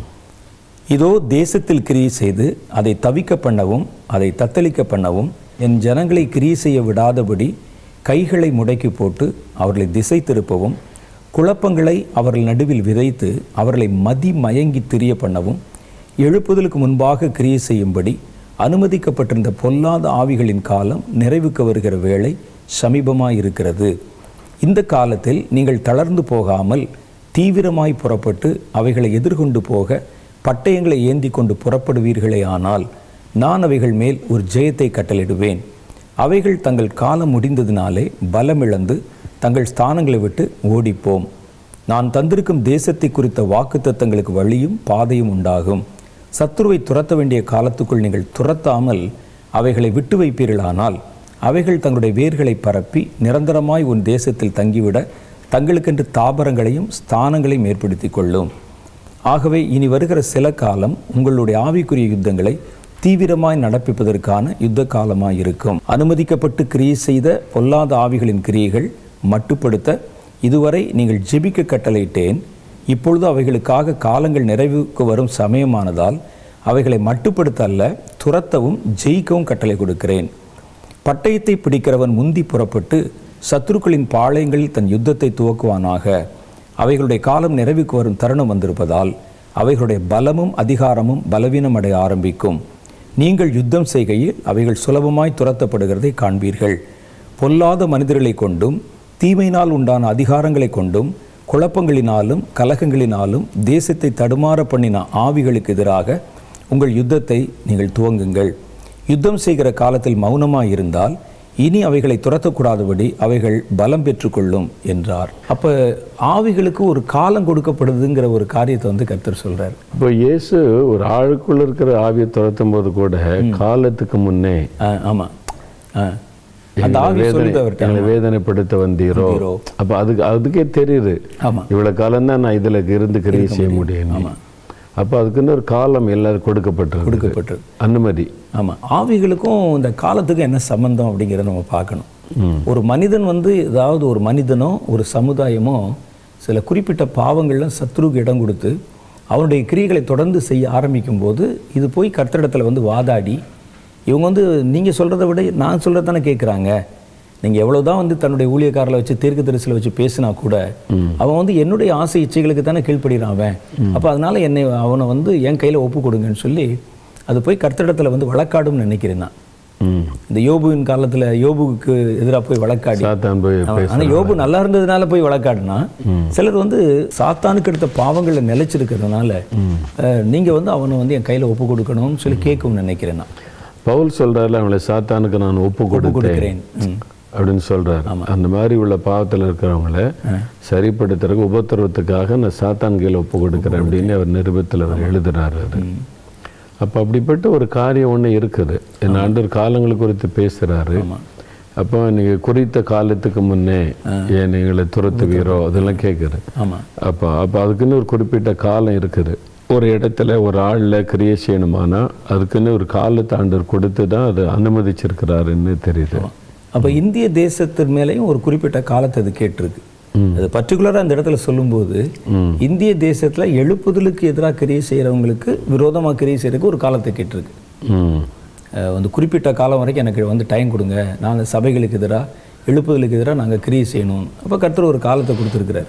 இதோ தேசத்தில் கிரியை செய்து அதை தவிக்க பண்ணவும் அதை தத்தளிக்க பண்ணவும் என் ஜனங்களை கிரியை செய்ய விடாதபடி கைகளை முடக்கி போட்டு அவர்களை திசை திருப்பவும் குழப்பங்களை அவர்கள் நடுவில் விதைத்து அவர்களை மதி மயங்கி திரிய பண்ணவும் எழுப்புதலுக்கு முன்பாக கிரியை செய்யும்படி அனுமதிக்கப்பட்டிருந்த பொல்லாத ஆவிகளின் காலம் நிறைவுக்கு வருகிற வேளை சமீபமாய் இருக்கிறது இந்த காலத்தில் நீங்கள் தளர்ந்து போகாமல் தீவிரமாய் புறப்பட்டு அவைகளை எதிர்கொண்டு போக பட்டயங்களை ஏந்தி கொண்டு புறப்படுவீர்களே ஆனால் நான் அவைகள் மேல் ஒரு ஜெயத்தை கட்டளிடுவேன் அவைகள் தங்கள் காலம் முடிந்ததினாலே பலமிழந்து தங்கள் ஸ்தானங்களை விட்டு ஓடிப்போம் நான் தந்திருக்கும் தேசத்தை குறித்த வாக்குத்தத்தங்களுக்கு வழியும் பாதையும் உண்டாகும் சத்துருவை துரத்த வேண்டிய காலத்துக்குள் நீங்கள் துரத்தாமல் அவைகளை விட்டு வைப்பீர்களானால் அவைகள் தங்களுடைய வேர்களை பரப்பி நிரந்தரமாய் உன் தேசத்தில் தங்கிவிட தங்களுக்கென்று தாபரங்களையும் ஸ்தானங்களையும் ஏற்படுத்திக் கொள்ளும் ஆகவே இனி வருகிற சில காலம் உங்களுடைய ஆவிக்குரிய யுத்தங்களை தீவிரமாய் நடப்பிப்பதற்கான யுத்த காலமாய் இருக்கும் அனுமதிக்கப்பட்டு கிரியை செய்த பொல்லாத ஆவிகளின் கிரியைகள் மட்டுப்படுத்த இதுவரை நீங்கள் ஜெபிக்க கட்டளையிட்டேன் இப்பொழுது அவைகளுக்காக காலங்கள் நிறைவுக்கு வரும் சமயமானதால் அவைகளை மட்டுப்படுத்த அல்ல துரத்தவும் ஜெயிக்கவும் கட்டளை கொடுக்கிறேன் பட்டயத்தை பிடிக்கிறவன் முந்தி புறப்பட்டு சத்துருக்களின் பாளையங்களில் தன் யுத்தத்தை துவக்குவானாக அவைகளுடைய காலம் நிறைவுக்கு வரும் தருணம் வந்திருப்பதால் அவைகளுடைய பலமும் அதிகாரமும் பலவீனம் அடைய ஆரம்பிக்கும் நீங்கள் யுத்தம் செய்கையில் அவைகள் சுலபமாய் துரத்தப்படுகிறதை காண்பீர்கள் பொல்லாத மனிதர்களை கொண்டும் தீமையினால் உண்டான அதிகாரங்களை கொண்டும் குழப்பங்களினாலும் கலகங்களினாலும் தேசத்தை தடுமாற பண்ணின ஆவிகளுக்கு எதிராக உங்கள் யுத்தத்தை நீங்கள் துவங்குங்கள் யுத்தம் செய்கிற காலத்தில் மௌனமாய் இருந்தால் இனி அவைகளை துரத்தக்கூடாதபடி அவைகள் பலம் பெற்றுக்கொள்ளும் என்றார் அப்ப ஆவிகளுக்கு ஒரு காலம் கொடுக்கப்படுதுங்கிற ஒரு காரியத்தை வந்து கர்த்தர் சொல்றார் இப்போ இயேசு ஒரு ஆளுக்குள்ள இருக்கிற ஆவியை துரத்தும் போது கூட காலத்துக்கு முன்னே ஆ, ஆமா ஆ. அந்த ஆவி சொல்லுது அவர்கிட்ட எங்களை வேதனைப்படுத்த வந்தீரோ வந்தீரோ. அப்ப அதுக்கு அதுக்கே தெரியுது ஆமா இவ்வளவு காலம் தான் நான் இதுல இருந்து கிரியை செய்ய முடியும் ஆமா. அப்ப அதுக்குன்னு ஒரு காலம் எல்லாரும் கொடுக்கப்பட்டிருக்கு கொடுக்கப்பட்டது அனுமதி ஆமா ஆவிகளுக்கும் இந்த காலத்துக்கும் என்ன சம்பந்தம் அப்படிங்கிறத நம்ம பார்க்கணும் ம். ஒரு மனிதன் வந்து ஏதாவது ஒரு மனிதனோ ஒரு சமுதாயமோ சில குறிப்பிட்ட பாவங்கள்ல சத்ருக்கு இடம் கொடுத்து அவனுடைய கிரியைகளை தொடர்ந்து செய்ய ஆரம்பிக்கும் போது இது போய் கர்த்தரிடத்துல வந்து வாதாடி இவங்க வந்து நீங்க சொல்றதை விட நான் சொல்றதை தானே கேட்குறாங்க நீங்க எவ்வளவுதான் வந்து தன்னுடைய ஊழியக்காரரை வச்சு தீர்க்க தரிசில வச்சு பேசினா கூட அவன் வந்து என்னுடைய ஆசை இச்சைகளுக்கு தானே கீழ்ப்படுகிறான் அவன் அப்போ அதனால என்னை அவனை வந்து என் கையில ஒப்பு கொடுங்கன்னு சொல்லி அது போய் கர்த்தரிடத்துல வந்து வழக்காடும்னு நினைக்கிறேன் நான் ம். இந்த யோபுவின் காலத்துல யோபுவுக்கு எதிராக போய் வழக்காடி சாத்தான் போய் ஆமா, ஆனா யோபு நல்லா இருந்ததுனால போய் வழக்காடுனா சிலர் வந்து சாத்தானுக்கு எடுத்த பாவங்களை நிலைச்சிருக்கிறதுனால அஹ், நீங்க வந்து அவனை வந்து என் கையில ஒப்பு கொடுக்கணும்னு சொல்லி கேட்கும்னு நினைக்கிறேன் நான் பவுல் சொல்றாருல அவங்களை சாத்தானுக்கு நான் ஒப்பு கொடுத்தேன் கொடுக்கிறேன் ம். அப்படின்னு சொல்றாரு அந்த மாதிரி உள்ள பாவத்துல இருக்கிறவங்கள சரிப்படுத்துறதுக்கு உபத்திரவத்துக்காக நான் சாத்தான் கீழே ஒப்பு கொடுக்குறேன் அப்படின்னு அவர் நிருபத்தில் அவர் எழுதுறாரு அது அப்போ அப்படிப்பட்ட ஒரு காரியம் ஒண்ணு இருக்குது என் ஆண்டவர் காலங்கள் குறித்து பேசுறாரு அப்போ நீங்க குறித்த காலத்துக்கு முன்னே ஏன் நீங்களை துரத்துவீரோ அதெல்லாம் கேட்குறேன் ஆமா அப்போ அப்போ அதுக்குன்னு ஒரு குறிப்பிட்ட காலம் இருக்குது ஒரு இடத்துல ஒரு ஆளில் கிரியை செய்யணுமானா அதுக்குன்னு ஒரு காலத்தை ஆண்டவர் கொடுத்து தான் அது அனுமதிச்சிருக்கிறாருன்னு தெரியுது அப்ப இந்திய தேசத்தின் மேலேயும் ஒரு குறிப்பிட்ட காலத்தை அது கேட்டிருக்கு அது பர்டிகுலராக அந்த இடத்துல சொல்லும்போது இந்திய தேசத்துல எழுப்புதலுக்கு எதிராக கிரியை செய்யறவங்களுக்கு விரோதமா கிரியை செய்யறதுக்கு ஒரு காலத்தை கேட்டிருக்கு ம் அஹ் வந்து குறிப்பிட்ட காலம் வரைக்கும் எனக்கு வந்து டைம் கொடுங்க நாங்கள் சபைகளுக்கு எதிராக எழுப்புதலுக்கு எதிராக நாங்கள் கிரியை செய்யணும் அப்போ கர்த்தர் ஒரு காலத்தை கொடுத்துருக்கிறார்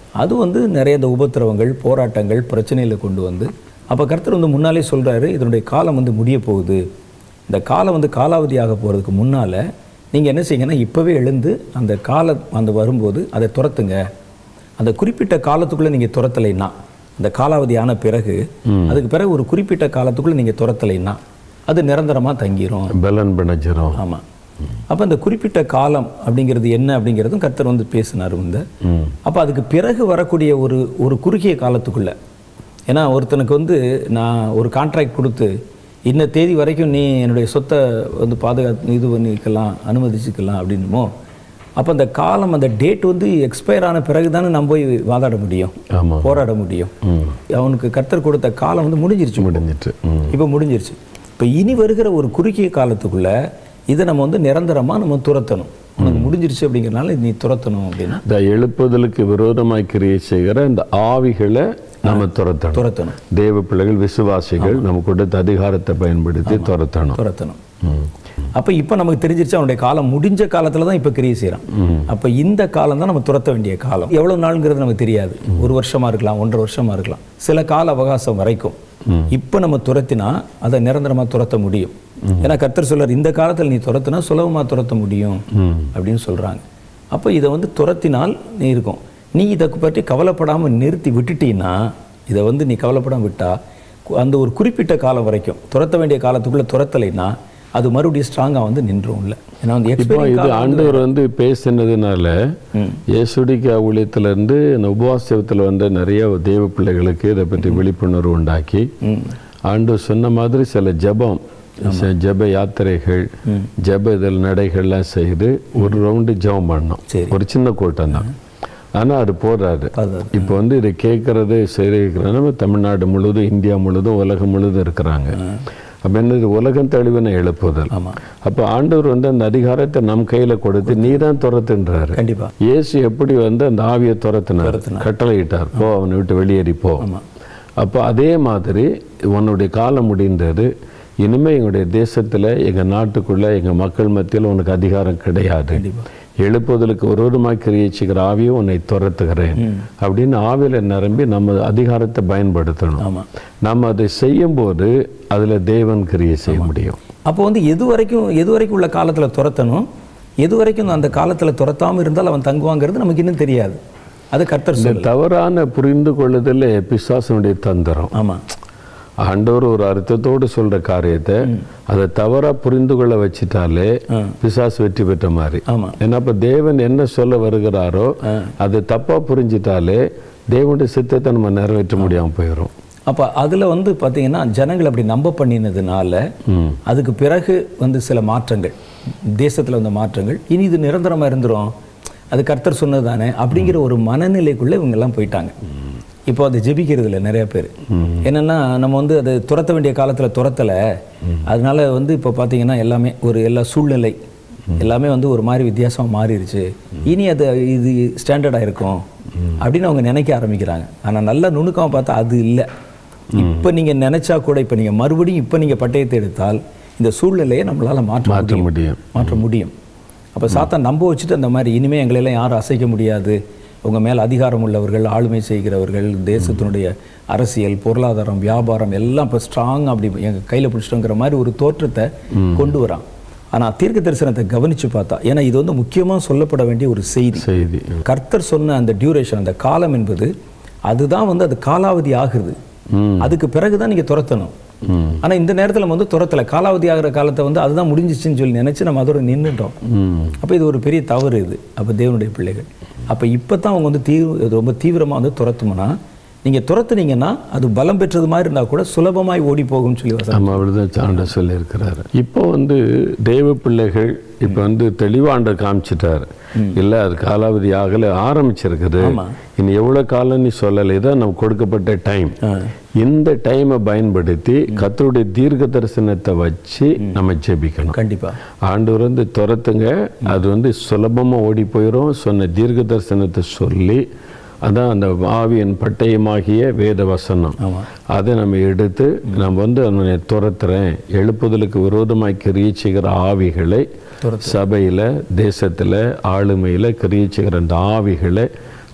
அது வந்து நிறைய இந்த உபத்திரவங்கள் போராட்டங்கள் பிரச்சனைகளை கொண்டு வந்து அப்போ கர்த்தர் வந்து முன்னாலே சொல்றாரு இதனுடைய காலம் வந்து முடிய போகுது இந்த காலம் வந்து காலாவதியாக போகிறதுக்கு முன்னால் நீங்கள் என்ன செய்யுங்கன்னா இப்போவே எழுந்து அந்த கால அந்த வரும்போது அதை துரத்துங்க அந்த குறிப்பிட்ட காலத்துக்குள்ளே நீங்கள் துரத்தலைன்னா இந்த காலாவதி ஆன பிறகு அதுக்கு பிறகு ஒரு குறிப்பிட்ட காலத்துக்குள்ளே நீங்கள் துரத்தலைன்னா அது நிரந்தரமாக தங்கிரும் பலன் பிணைஞ்சிரும் ஆமாம் அப்போ இந்த குறிப்பிட்ட காலம் அப்படிங்கிறது என்ன அப்படிங்கிறதும் கர்த்தர் வந்து பேசினார் வந்து அப்போ அதுக்கு பிறகு வரக்கூடிய ஒரு ஒரு குறுகிய காலத்துக்குள்ள ஏன்னா ஒருத்தனுக்கு வந்து நான் ஒரு கான்ட்ராக்ட் கொடுத்து இன்ன தேதி வரைக்கும் நீ என்னுடைய சொத்தை வந்து பாதுகாத்து இது பண்ணிக்கலாம் அனுமதிச்சுக்கலாம் அப்படின்னுமோ அப்போ அந்த காலம் அந்த டேட் வந்து எக்ஸ்பயர் ஆன பிறகு தானே நம்ம போய் வாதாட முடியும் ஆமாம் போராட முடியும் அவனுக்கு கர்த்தர் கொடுத்த காலம் வந்து முடிஞ்சிருச்சு முடிஞ்சிட்டு ம். இப்போ முடிஞ்சிருச்சு இப்போ இனி வருகிற ஒரு குறுகிய காலத்துக்குள்ள இதை நம்ம வந்து நிரந்தரமாக நம்ம துரத்தணும் உனக்கு முடிஞ்சிருச்சு அப்படிங்கிறனால நீ துரத்தணும் அப்படின்னா இந்த எழுப்புதலுக்கு விரோதமாய் கிரியை செய்கிற இந்த ஆவிகளை நம்ம துரத்தணும் துரத்தணும் தேவ பிள்ளைகள் விசுவாசிகள் நம்ம கொடுத்த அதிகாரத்தை பயன்படுத்தி துரத்தணும் துரத்தணும் ம். அப்போ இப்போ நமக்கு தெரிஞ்சிருச்சு அவனுடைய காலம் முடிஞ்ச காலத்தில் தான் இப்போ கிரியை செய்கிறான் அப்போ இந்த காலம் தான் நம்ம துரத்த வேண்டிய காலம் எவ்வளோ நாளுங்கிறது நமக்கு தெரியாது ஒரு வருஷமா இருக்கலாம் ஒன்றரை வருஷமா இருக்கலாம் சில கால அவகாசம் வரைக்கும் இப்போ நம்ம துரத்தினா அதை நிரந்தரமாக துரத்த முடியும் ஏன்னா கர்த்தர் சொல்றார் இந்த காலத்தில் நீ துரத்தினா சுலபமாக துரத்த முடியும் அப்படின்னு சொல்றாங்க அப்போ இதை வந்து துரத்தினால் நீ இருக்கும் நீ இதை பற்றி கவலைப்படாமல் நிறுத்தி விட்டுட்டீன்னா இதை வந்து நீ கவலைப்படாமல் விட்டா கு- அந்த ஒரு குறிப்பிட்ட காலம் வரைக்கும் துரத்த வேண்டிய காலத்துக்குள்ளே துரத்தலைன்னா அது மறுபடியும் ஸ்ட்ராங்காக வந்து நின்றும்ல ஏன்னா வந்து இப்போ எக்ஸ்பைரி இது ஆண்டவர் வந்து பேசினதுனால இயேசுடிக்கா ஊழியத்திலிருந்து இந்த உபவாசத்தில் வந்த நிறைய தேவ பிள்ளைகளுக்கு இதை பற்றி விழிப்புணர்வு உண்டாக்கி ஆண்டவர் சொன்ன மாதிரி சில ஜெபம் ச- ஜெப யாத்திரைகள் ஜெப இதில் நடைகள்லாம் செய்து ஒரு ரவுண்டு ஜெபம் பண்ணோம் சரி. ஒரு சின்ன கூட்டம் தான் ஆனால் அது போறாரு அது இப்போ வந்து இதை கேட்கறது செய்திருக்கிறோம் தமிழ்நாடு முழுவதும் இந்தியா முழுவதும் உலகம் முழுவதும் இருக்கிறாங்க அப்போ என்னது உலகம் தழுவின எழுப்புதல் ஆமா அப்போ ஆண்டவர் வந்து அந்த அதிகாரத்தை நம் கையில கொடுத்து நீ தான் துரத்துன்றாரு கண்டிப்பா இயேசு எப்படி வந்து அந்த ஆவியை துரத்தினார் கட்டளையிட்டார் போ அவனை விட்டு வெளியேறி போ அப்போ அதே மாதிரி உன்னுடைய காலம் முடிந்தது இனிமே எங்களுடைய தேசத்துல எங்க நாட்டுக்குள்ள எங்க மக்கள் மத்தியில் உனக்கு அதிகாரம் கிடையாது எழுப்புதலுக்கு ஒருவருமாய் கிரியச்சிக்கிற ஆவியை உன்னை துரத்துகிறேன் அப்படின்னு ஆவியில நிரம்பி நம்ம அதிகாரத்தை பயன்படுத்தணும் ஆமா நம்ம அதை செய்யும்போது அதுல தேவன் கிரியை செய்ய முடியும் அப்போ வந்து எது வரைக்கும் எது வரைக்கும் உள்ள காலத்தில் துரத்தணும் எது வரைக்கும் அந்த காலத்தில் துரத்தாமல் இருந்தால் அவன் தங்குவாங்கிறது நமக்கு இன்னும் தெரியாது அது கர்த்தர் இந்த சொல்லு தவறான புரிந்து கொள்ளுதல் பிசாசனுடைய தந்திரம் ஆமா ஆண்டவர் ஒரு அர்த்தத்தோடு சொல்ற காரியத்தை அதை தவறா புரிந்து கொள்ள வச்சிட்டாலே பிசாசு வெற்றி பெற்ற மாதிரி ஆமா ஏன்னா அப்ப தேவன் என்ன சொல்ல வருகிறாரோ அதை தப்பா புரிஞ்சிட்டாலே தேவனுடைய சித்தத்தை நம்ம நிறைவேற்ற முடியாம போயிடும் அப்போ அதில் வந்து பார்த்தீங்கன்னா ஜனங்கள் அப்படி நம்ப பண்ணினதுனால அதுக்கு பிறகு வந்து சில மாற்றங்கள் தேசத்தில் வந்த மாற்றங்கள் இனி இது நிரந்தரமாக இருந்துரும் அது கர்த்தர் சொன்னது தானே அப்படிங்கிற ஒரு மனநிலைக்குள்ளே இவங்கெல்லாம் போயிட்டாங்க இப்போ அதை ஜெபிக்கிறது இல்லை நிறைய பேர் என்னென்னா நம்ம வந்து அது துரத்த வேண்டிய காலத்தில் துரத்தலை அதனால வந்து இப்போ பார்த்தீங்கன்னா எல்லாமே ஒரு எல்லா சூழ்நிலை எல்லாமே வந்து ஒரு மாதிரி வித்தியாசமாக மாறிடுச்சு இனி அது இது ஸ்டாண்டர்டாக இருக்கும் அப்படின்னு அவங்க நினைக்க ஆரம்பிக்கிறாங்க ஆனால் நல்ல நுணுக்கமாக பார்த்தா அது இல்லை இப்போ நீங்கள் நினைச்சா கூட இப்போ நீங்கள் மறுபடியும் இப்போ நீங்கள் பட்டயத்தை எடுத்தால் இந்த சூழ்நிலையை நம்மளால மாற்ற மாற்ற முடியும் முடியும் மாற்ற முடியும் அப்போ சாத்தான் நம்ப வச்சுட்டு அந்த மாதிரி இனிமே எங்களெல்லாம் யாரும் அசைக்க முடியாது உங்க மேல் அதிகாரம் உள்ளவர்கள் ஆளுமை செய்கிறவர்கள் தேசத்தினுடைய அரசியல் பொருளாதாரம் வியாபாரம் எல்லாம் இப்போ ஸ்ட்ராங் அப்படி எங்க கையில் பிடிச்சிட்டோங்கிற மாதிரி ஒரு தோற்றத்தை கொண்டு வரான் ஆனா தீர்க்க தரிசனத்தை கவனிச்சு பார்த்தா ஏன்னா இது வந்து முக்கியமா சொல்லப்பட வேண்டிய ஒரு செய்தி செய்தி கர்த்தர் சொன்ன அந்த டியூரேஷன் அந்த காலம் என்பது அதுதான் வந்து அது காலாவதி ஆகுது அதுக்கு பிறகுதான் நீங்க துரத்தணும் ஆனா இந்த நேரத்துல நம்ம வந்து துரத்தல காலாவதி ஆகிற காலத்தை வந்து அதுதான் முடிஞ்சிச்சுன்னு சொல்லி நினைச்சு நம்ம அதோட நின்றுட்டோம் அப்ப இது ஒரு பெரிய தவறு இது அப்ப தேவனுடைய பிள்ளைகள் அப்ப இப்பதான் அவங்க வந்து தீவிர ரொம்ப தீவிரமா வந்து துரத்துமனா நீங்க துரத்துனீங்கன்னா அது பலம் பெற்றது மாதிரி இருந்தா கூட சுலபமாய் ஓடி போகும்னு சொல்லி வசனம் நம்ம அப்படிதான் சாண்ட சொல்லியிருக்கிறாரு இப்போ வந்து தெய்வ பிள்ளைகள் இப்போ வந்து தெளிவாண்ட காமிச்சிட்டாரு இல்ல அது காலாவதி ஆகல ஆரம்பிச்சிருக்குது இனி எவ்வளவு காலம் நீ சொல்லலை இதான் நம்ம கொடுக்கப்பட்ட டைம் இந்த டைமை பயன்படுத்தி கர்த்தருடைய தீர்க்க தரிசனத்தை வச்சு நம்ம ஜெபிக்கணும் கண்டிப்பா ஆண்டவர் வந்து துரத்துங்க அது வந்து சுலபமா ஓடி போயிடும் சொன்ன தீர்க்க தரிசனத்தை சொல்லி அதான் அந்த ஆவியின் பட்டயமாகிய வேத வசனம் ஆமா. அதை நம்ம எடுத்து நம்ம வந்து அவனை துரத்துறேன் எழுப்புதலுக்கு விரோதமாய் கிரீச்சுகிற ஆவிகளை சபையில தேசத்துல ஆளுமையில கிரீச்சுகிற அந்த ஆவிகளை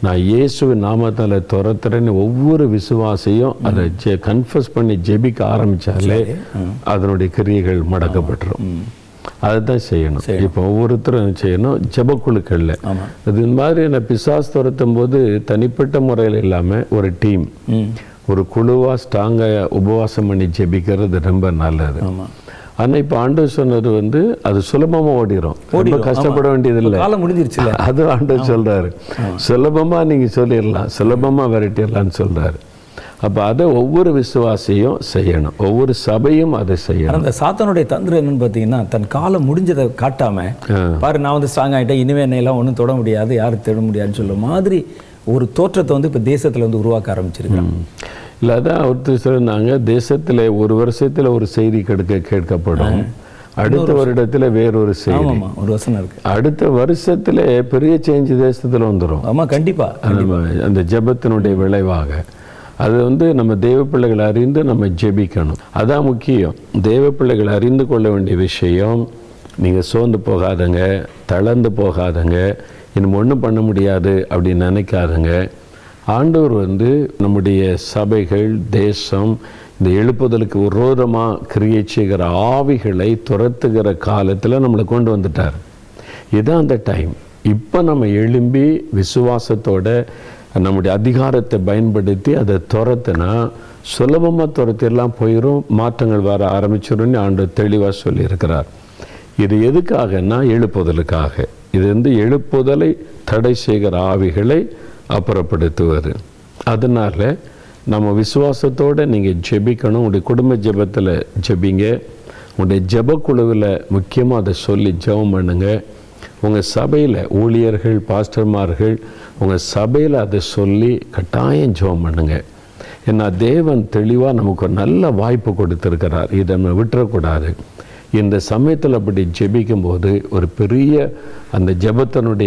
நான் இயேசுவின் நாமத்தால் துரத்துறேன்னு ஒவ்வொரு விசுவாசியும் அதை ஜெ கன்ஃபஸ் பண்ணி ஜெபிக்க ஆரம்பிச்சாலே அதனுடைய கிரியைகள் மடக்கப்பட்டுரும் அதுதான் செய்யணும் இப்போ ஒவ்வொருத்தரும் செய்யணும் ஜெபக்குழுக்கள்ல ஆமா. இது மாதிரி நான் பிசாஸ் துரத்தும் போது தனிப்பட்ட முறையில் இல்லாமல் ஒரு டீம் ஒரு குழுவாக ஸ்ட்ராங்காக உபவாசம் பண்ணி ஜெபிக்கிறது ரொம்ப நல்லது ஆமா ஆனா இப்போ ஆண்டவர் சொன்னது வந்து அது சுலபமா ஓடிரும் ரொம்ப ஓடிரும், கஷ்டப்பட ஆமா. வேண்டியதில்லை காலம் முடிஞ்சிருச்சுல்ல அது ஆண்டவர் சொல்றாரு சுலபமா நீங்க சொல்லிடலாம் சுலபமா விரட்டிடலாம்னு சொல்றாரு அப்ப அதை ஒவ்வொரு விசுவாசியும் செய்யணும் ஒவ்வொரு சபையும் அதை செய்யணும் ஆனா அந்த சாத்தானுடைய தந்திரம் என்னன்னு பார்த்தீங்கன்னா தன் காலம் முடிஞ்சதை காட்டாம பாரு நான் வந்து ஸ்ட்ராங் ஆகிட்டேன் இனிமே என்னை எல்லாம் ஒன்றும் தொட முடியாது யாரும் தேட முடியாதுன்னு சொல்ற மாதிரி ஒரு தோற்றத்தை வந்து இப்போ தேசத்துல வந்து உருவாக்க ஆரம்பிச்சிருக்காங்க இல்லை அதான் ஒருத்தர் சொன்னாங்க தேசத்துல ஒரு வருஷத்துல ஒரு செய்தி கெடுக்க கேட்கப்படும் அடுத்த வருடத்துல வேறொரு செய்தி ஆமாமா ஒரு வசனம் இருக்கு அடுத்த வருஷத்துல பெரிய சேஞ்ச் தேசத்துல வந்துரும் ஆமா கண்டிப்பா நம்ம அந்த ஜெபத்தினுடைய விளைவாக அது வந்து நம்ம தேவ பிள்ளைகளை அறிந்து நம்ம ஜெபிக்கணும் அதான் முக்கியம் தேவ பிள்ளைகளை அறிந்து கொள்ள வேண்டிய விஷயம் நீங்கள் சோர்ந்து போகாதங்க தளர்ந்து போகாதங்க இன்னும் ஒன்றும் பண்ண முடியாது அப்படின்னு நினைக்காதங்க ஆண்டவர் வந்து நம்முடைய சபைகள் தேசம் இந்த எழுப்புதலுக்கு விரோதமாக கிரியை செய்கிற ஆவிகளை துரத்துகிற காலத்தில் நம்மளை கொண்டு வந்துட்டார் இதுதான் அந்த டைம் இப்போ நம்ம எழும்பி விசுவாசத்தோட நம்முடைய அதிகாரத்தை பயன்படுத்தி அதை துரத்துனா சுலபமாக துரத்தியெல்லாம் போயிடும் மாற்றங்கள் வர ஆரம்பிச்சிடும்னு ஆண்டு தெளிவாக சொல்லியிருக்கிறார் இது எதுக்காகன்னா எழுப்புதலுக்காக இது வந்து எழுப்புதலை தடை செய்கிற ஆவிகளை அப்புறப்படுத்துவது அதனால நம்ம விசுவாசத்தோட நீங்கள் ஜெபிக்கணும் உங்களுடைய குடும்ப ஜெபத்தில் ஜெபிங்க உங்களுடைய ஜெபக்குழுவில் முக்கியமாக அதை சொல்லி ஜெபம் பண்ணுங்க உங்கள் சபையில் ஊழியர்கள் பாஸ்டர்மார்கள் உங்கள் சபையில் அதை சொல்லி கட்டாயம் ஜெபம் பண்ணுங்க ஏன்னா தேவன் தெளிவாக நமக்கு ஒரு நல்ல வாய்ப்பு கொடுத்துருக்கிறார் இதை நம்ம விட்டுறக்கூடாது இந்த சமயத்தில் அப்படி ஜெபிக்கும்போது ஒரு பெரிய அந்த ஜெபத்தினுடைய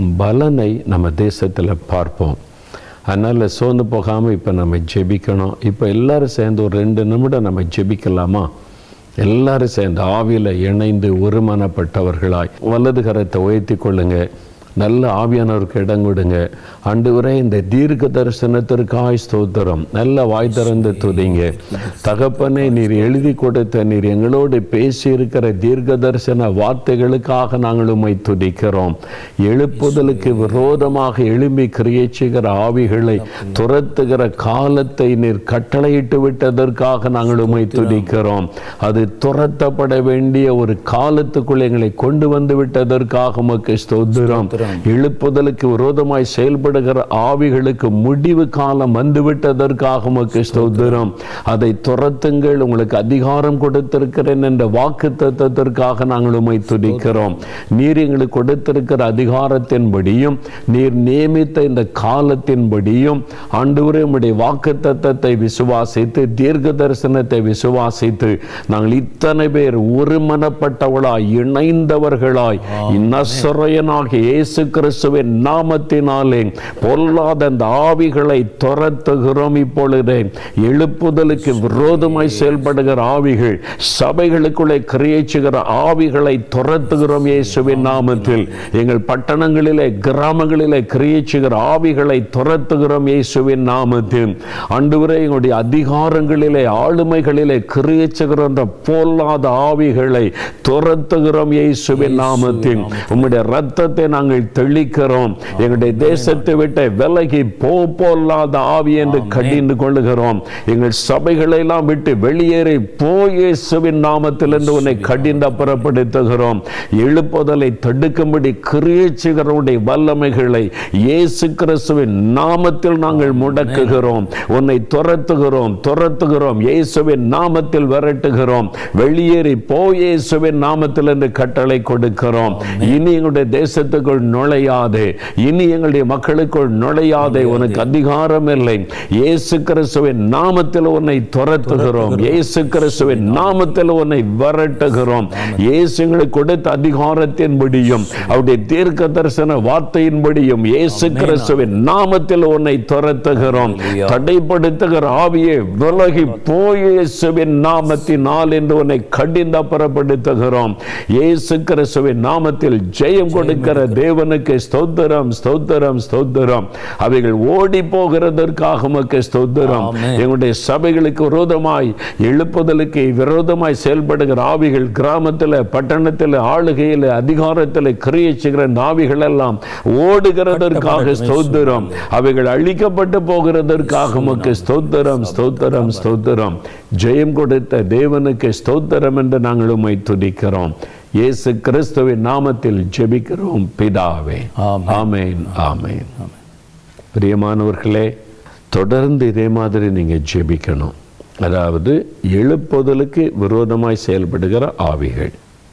பலனை நம்ம தேசத்தில் பார்ப்போம் அதனால் சோர்ந்து போகாமல் இப்போ நம்ம ஜெபிக்கணும் இப்போ எல்லாரும் சேர்ந்து ஒரு ரெண்டு நிமிடம் நம்ம ஜெபிக்கலாமா எல்லாரும் சேர்ந்து ஆவியில் இணைந்து ஒருமனப்பட்டவர்களாய் வலது கரத்தை உயர்த்தி கொள்ளுங்க நல்ல ஆவியானவருக்கு இடம் கொடுங்க ஆண்டவரே இந்த தீர்க்க தரிசனத்திற்காய் ஸ்தோத்திரம் நல்ல வாய் திறந்து துதிங்க தகப்பனே நீர் எழுதி கொடுத்த நீர் எங்களோடு பேசி இருக்கிற தீர்க்க தரிசன வார்த்தைகளுக்காக நாங்கள் உம்மை துதிக்கிறோம் எழுப்புதலுக்கு விரோதமாக எழும்பி கிரியை செய்கிற ஆவிகளை துரத்துகிற காலத்தை நீர் கட்டளையிட்டு விட்டதற்காக நாங்கள் உம்மை துதிக்கிறோம் அது துரத்தப்பட வேண்டிய ஒரு காலத்துக்குள் எங்களை கொண்டு வந்து விட்டதற்காக உமக்கு ஸ்தோத்திரம் எழுப்புதலுக்கு விரோதமாய் செயல்படுகிற ஆவிகளுக்கு முடிவு காலம் வந்துவிட்டதற்காக உமக்கு ஸ்தோத்திரம் அதை துரத்துங்கள் உங்களுக்கு அதிகாரம் கொடுத்திருக்கிறேன் என்ற வாக்கு தத்துவத்திற்காக நாங்கள் உம்மை துதிக்கிறோம் நீர் எங்களுக்கு கொடுத்திருக்கிற அதிகாரத்தின்படியும் நீர் நியமித்த இந்த காலத்தின்படியும் ஆண்டவரே உம்முடைய வாக்கு தத்தத்தை விசுவாசித்து தீர்க்க தரிசனத்தை விசுவாசித்து நாங்கள் இத்தனை பேர் ஒருமனப்பட்டவளாய் இணைந்தவர்களாய் நசரையனாகிய இயேசு கிறிஸ்துவின் நாமத்தினாலே பொல்லாத அந்த ஆவிகளை துரத்துகிறோம் இப்பொழுதே எழுப்புதலுக்கு விரோதமாய் செயல்படுகிற ஆவிகள் சபைகளுக்குள்ளே கிரியேச்சுகிற ஆவிகளை துரத்துகிறோம் இயேசுவின் நாமத்தில் எங்கள் பட்டணங்களிலே கிராமங்களிலே கிரியேச்சுகிற ஆவிகளை துரத்துகிறோம் இயேசுவின் நாமத்தில் அன்றுவரை எங்களுடைய அதிகாரங்களிலே ஆளுமைகளிலே கிரியேச்சுகிற அந்த பொல்லாத ஆவிகளை துரத்துகிறோம் இயேசுவின் நாமத்தில் உம்முடைய ரத்தத்தை நாங்கள் தெளிக்கிறோம் எங்களுடைய தேசத்தை விட்டு விலகி போ போல்லாத ஆவி என்று கடிந்து கொள்ளுகிறோம் எங்கள் சபைகளை எல்லாம் விட்டு வெளியேறி போ இயேசுவின் நாமத்திலிருந்து உன்னை கடிந்து அப்புறப்படுத்துகிறோம் எழுப்புதலை தடுக்கும்படி கிரியேச்சுகிறவருடைய வல்லமைகளை இயேசு கிறிஸ்துவின் நாமத்தில் நாங்கள் முடக்குகிறோம் உன்னை துரத்துகிறோம் துரத்துகிறோம் இயேசுவின் நாமத்தில் விரட்டுகிறோம் வெளியேறி போ இயேசுவின் நாமத்தில் என்று கட்டளை கொடுக்கிறோம் இனி எங்களுடைய தேசத்துக்குள் நுழையாதே இனி எங்களுடைய மக்களுக்குள் நுழையாதே உனக்கு அதிகாரம் இல்லை இயேசு கிறிஸ்துவின் நாமத்தில் உன்னை துரத்துகிறோம் இயேசு கிறிஸ்துவின் நாமத்தில் உன்னை விரட்டுகிறோம் இயேசு எங்களுக்கு கொடுத்த அதிகாரத்தின்படியும் அவருடைய தீர்க்க தரிசன வார்த்தையின்படியும் இயேசு கிறிஸ்துவின் நாமத்தில் உன்னை துரத்துகிறோம் தடைப்படுத்துகிற ஆவியே விலகி போய் இயேசுவின் நாமத்தினால் என்று உன்னை கடிந்து அப்புறப்படுத்துகிறோம் இயேசு கிறிஸ்துவின் நாமத்தில் ஜெயம் கொடுக்கிற தேவ தேவனுக்கு ஸ்தோத்திரம் ஸ்தோத்திரம் ஸ்தோத்திரம் அவைகள் ஓடி போகிறதற்காக உமக்கு ஸ்தோத்திரம் ஆமென். எங்களுடைய சபைகளுக்கு விரோதமாய் எழுப்புதலுக்கு விரோதமாய் செயல்படுகிற ஆவிகள் கிராமத்தில் பட்டணத்தில் ஆளுகையில் அதிகாரத்தில் கிரியை செய்கிற நாவிகள் எல்லாம் ஓடுகிறதற்காக ஸ்தோத்திரம் அவைகள் அழிக்கப்பட்டு போகிறதற்காக உமக்கு ஸ்தோத்திரம் ஸ்தோத்திரம் ஸ்தோத்திரம் ஜெயம் கொடுத்த தேவனுக்கு ஸ்தோத்திரம் என்று நாங்கள் உம்மை துதிக்கிறோம் இயேசு கிறிஸ்துவின் நாமத்தில் ஜெபிக்கிறோம் பிதாவே ஆமென். ஆமென் ஆமென் பிரியமானவர்களே தொடர்ந்து இதே மாதிரி நீங்கள் ஜெபிக்கணும் அதாவது எழுப்புதலுக்கு விரோதமாய் செயல்படுகிற ஆவிகள்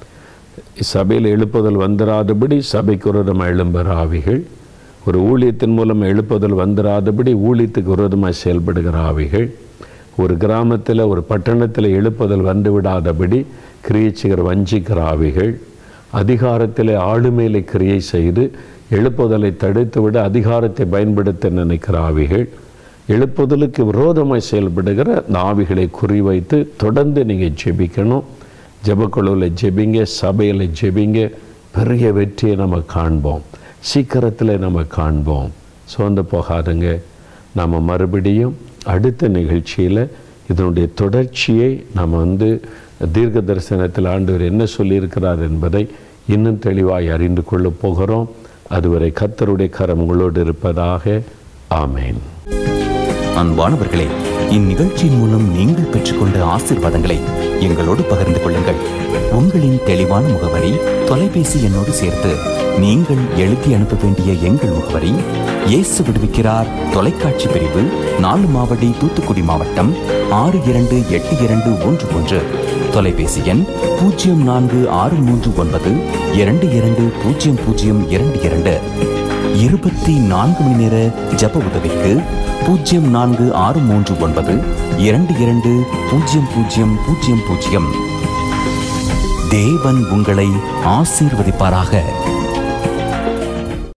சபையில் எழுப்புதல் வந்துராதபடி சபைக்கு விரோதமாக எழும்புகிற ஆவிகள் ஒரு ஊழியத்தின் மூலம் எழுப்புதல் வந்துராதபடி ஊழியத்துக்கு விரோதமாக செயல்படுகிற ஆவிகள் ஒரு கிராமத்தில் ஒரு பட்டணத்தில் எழுப்புதல் வந்து விடாதபடி கிரியை செய்கிற வஞ்சிக்கிற ஆவிகள் அதிகாரத்தில் ஆளுமையில கிரியை செய்து எழுப்புதலை தடுத்து விட அதிகாரத்தை பயன்படுத்த நினைக்கிற ஆவிகள் எழுப்புதலுக்கு விரோதமாய் செயல்படுகிற இந்த ஆவிகளை குறிவைத்து தொடர்ந்து நீங்கள் ஜெபிக்கணும் ஜெபக்குழுவில் ஜெபிங்க சபையில் ஜெபிங்க பெரிய வெற்றியை நம்ம காண்போம் சீக்கிரத்தில் நம்ம காண்போம் சோர்ந்து போகாதுங்க நம்ம மறுபடியும் அடுத்த நிகழ்ச்சியில் இதனுடைய தொடர்ச்சியை நம்ம வந்து தீர்க்க தரிசனத்தில் ஆண்டவர் என்ன சொல்லியிருக்கிறார் என்பதை இன்னும் தெளிவாய் அறிந்து கொள்ளப் போகிறோம் அதுவரை கர்த்தருடைய கரம் உங்களோடு இருப்பதாக ஆமேன் அன்பானவர்களே இந்நிகழ்ச்சியின் மூலம் நீங்கள் பெற்றுக்கொண்ட ஆசீர்வாதங்களை எங்களோடு பகிர்ந்து கொள்ளுங்கள் உங்களின் தெளிவான முகவரி தொலைபேசி எண்ணோடு சேர்த்து நீங்கள் எழுதி அனுப்ப வேண்டிய எங்கள் முகவரி இயேசு விடுவிக்கிறார் தொலைக்காட்சி பிரிவு நாலு மாவடி தூத்துக்குடி மாவட்டம் ஆறு இரண்டு எட்டு இரண்டு ஒன்று ஒன்று தொலைபேசி எண் பூஜ்ஜியம் நான்கு ஆறு மூன்று ஒன்பது இரண்டு இரண்டு பூஜ்ஜியம் பூஜ்ஜியம் இரண்டு இரண்டு இருபத்தி நான்கு மணி நேர ஜப உதவிக்கு பூஜ்ஜியம் நான்கு ஆறு மூன்று ஒன்பது இரண்டு இரண்டு பூஜ்ஜியம் பூஜ்ஜியம் பூஜ்ஜியம் பூஜ்ஜியம் தேவன் உங்களை ஆசீர்வதிப்பாராக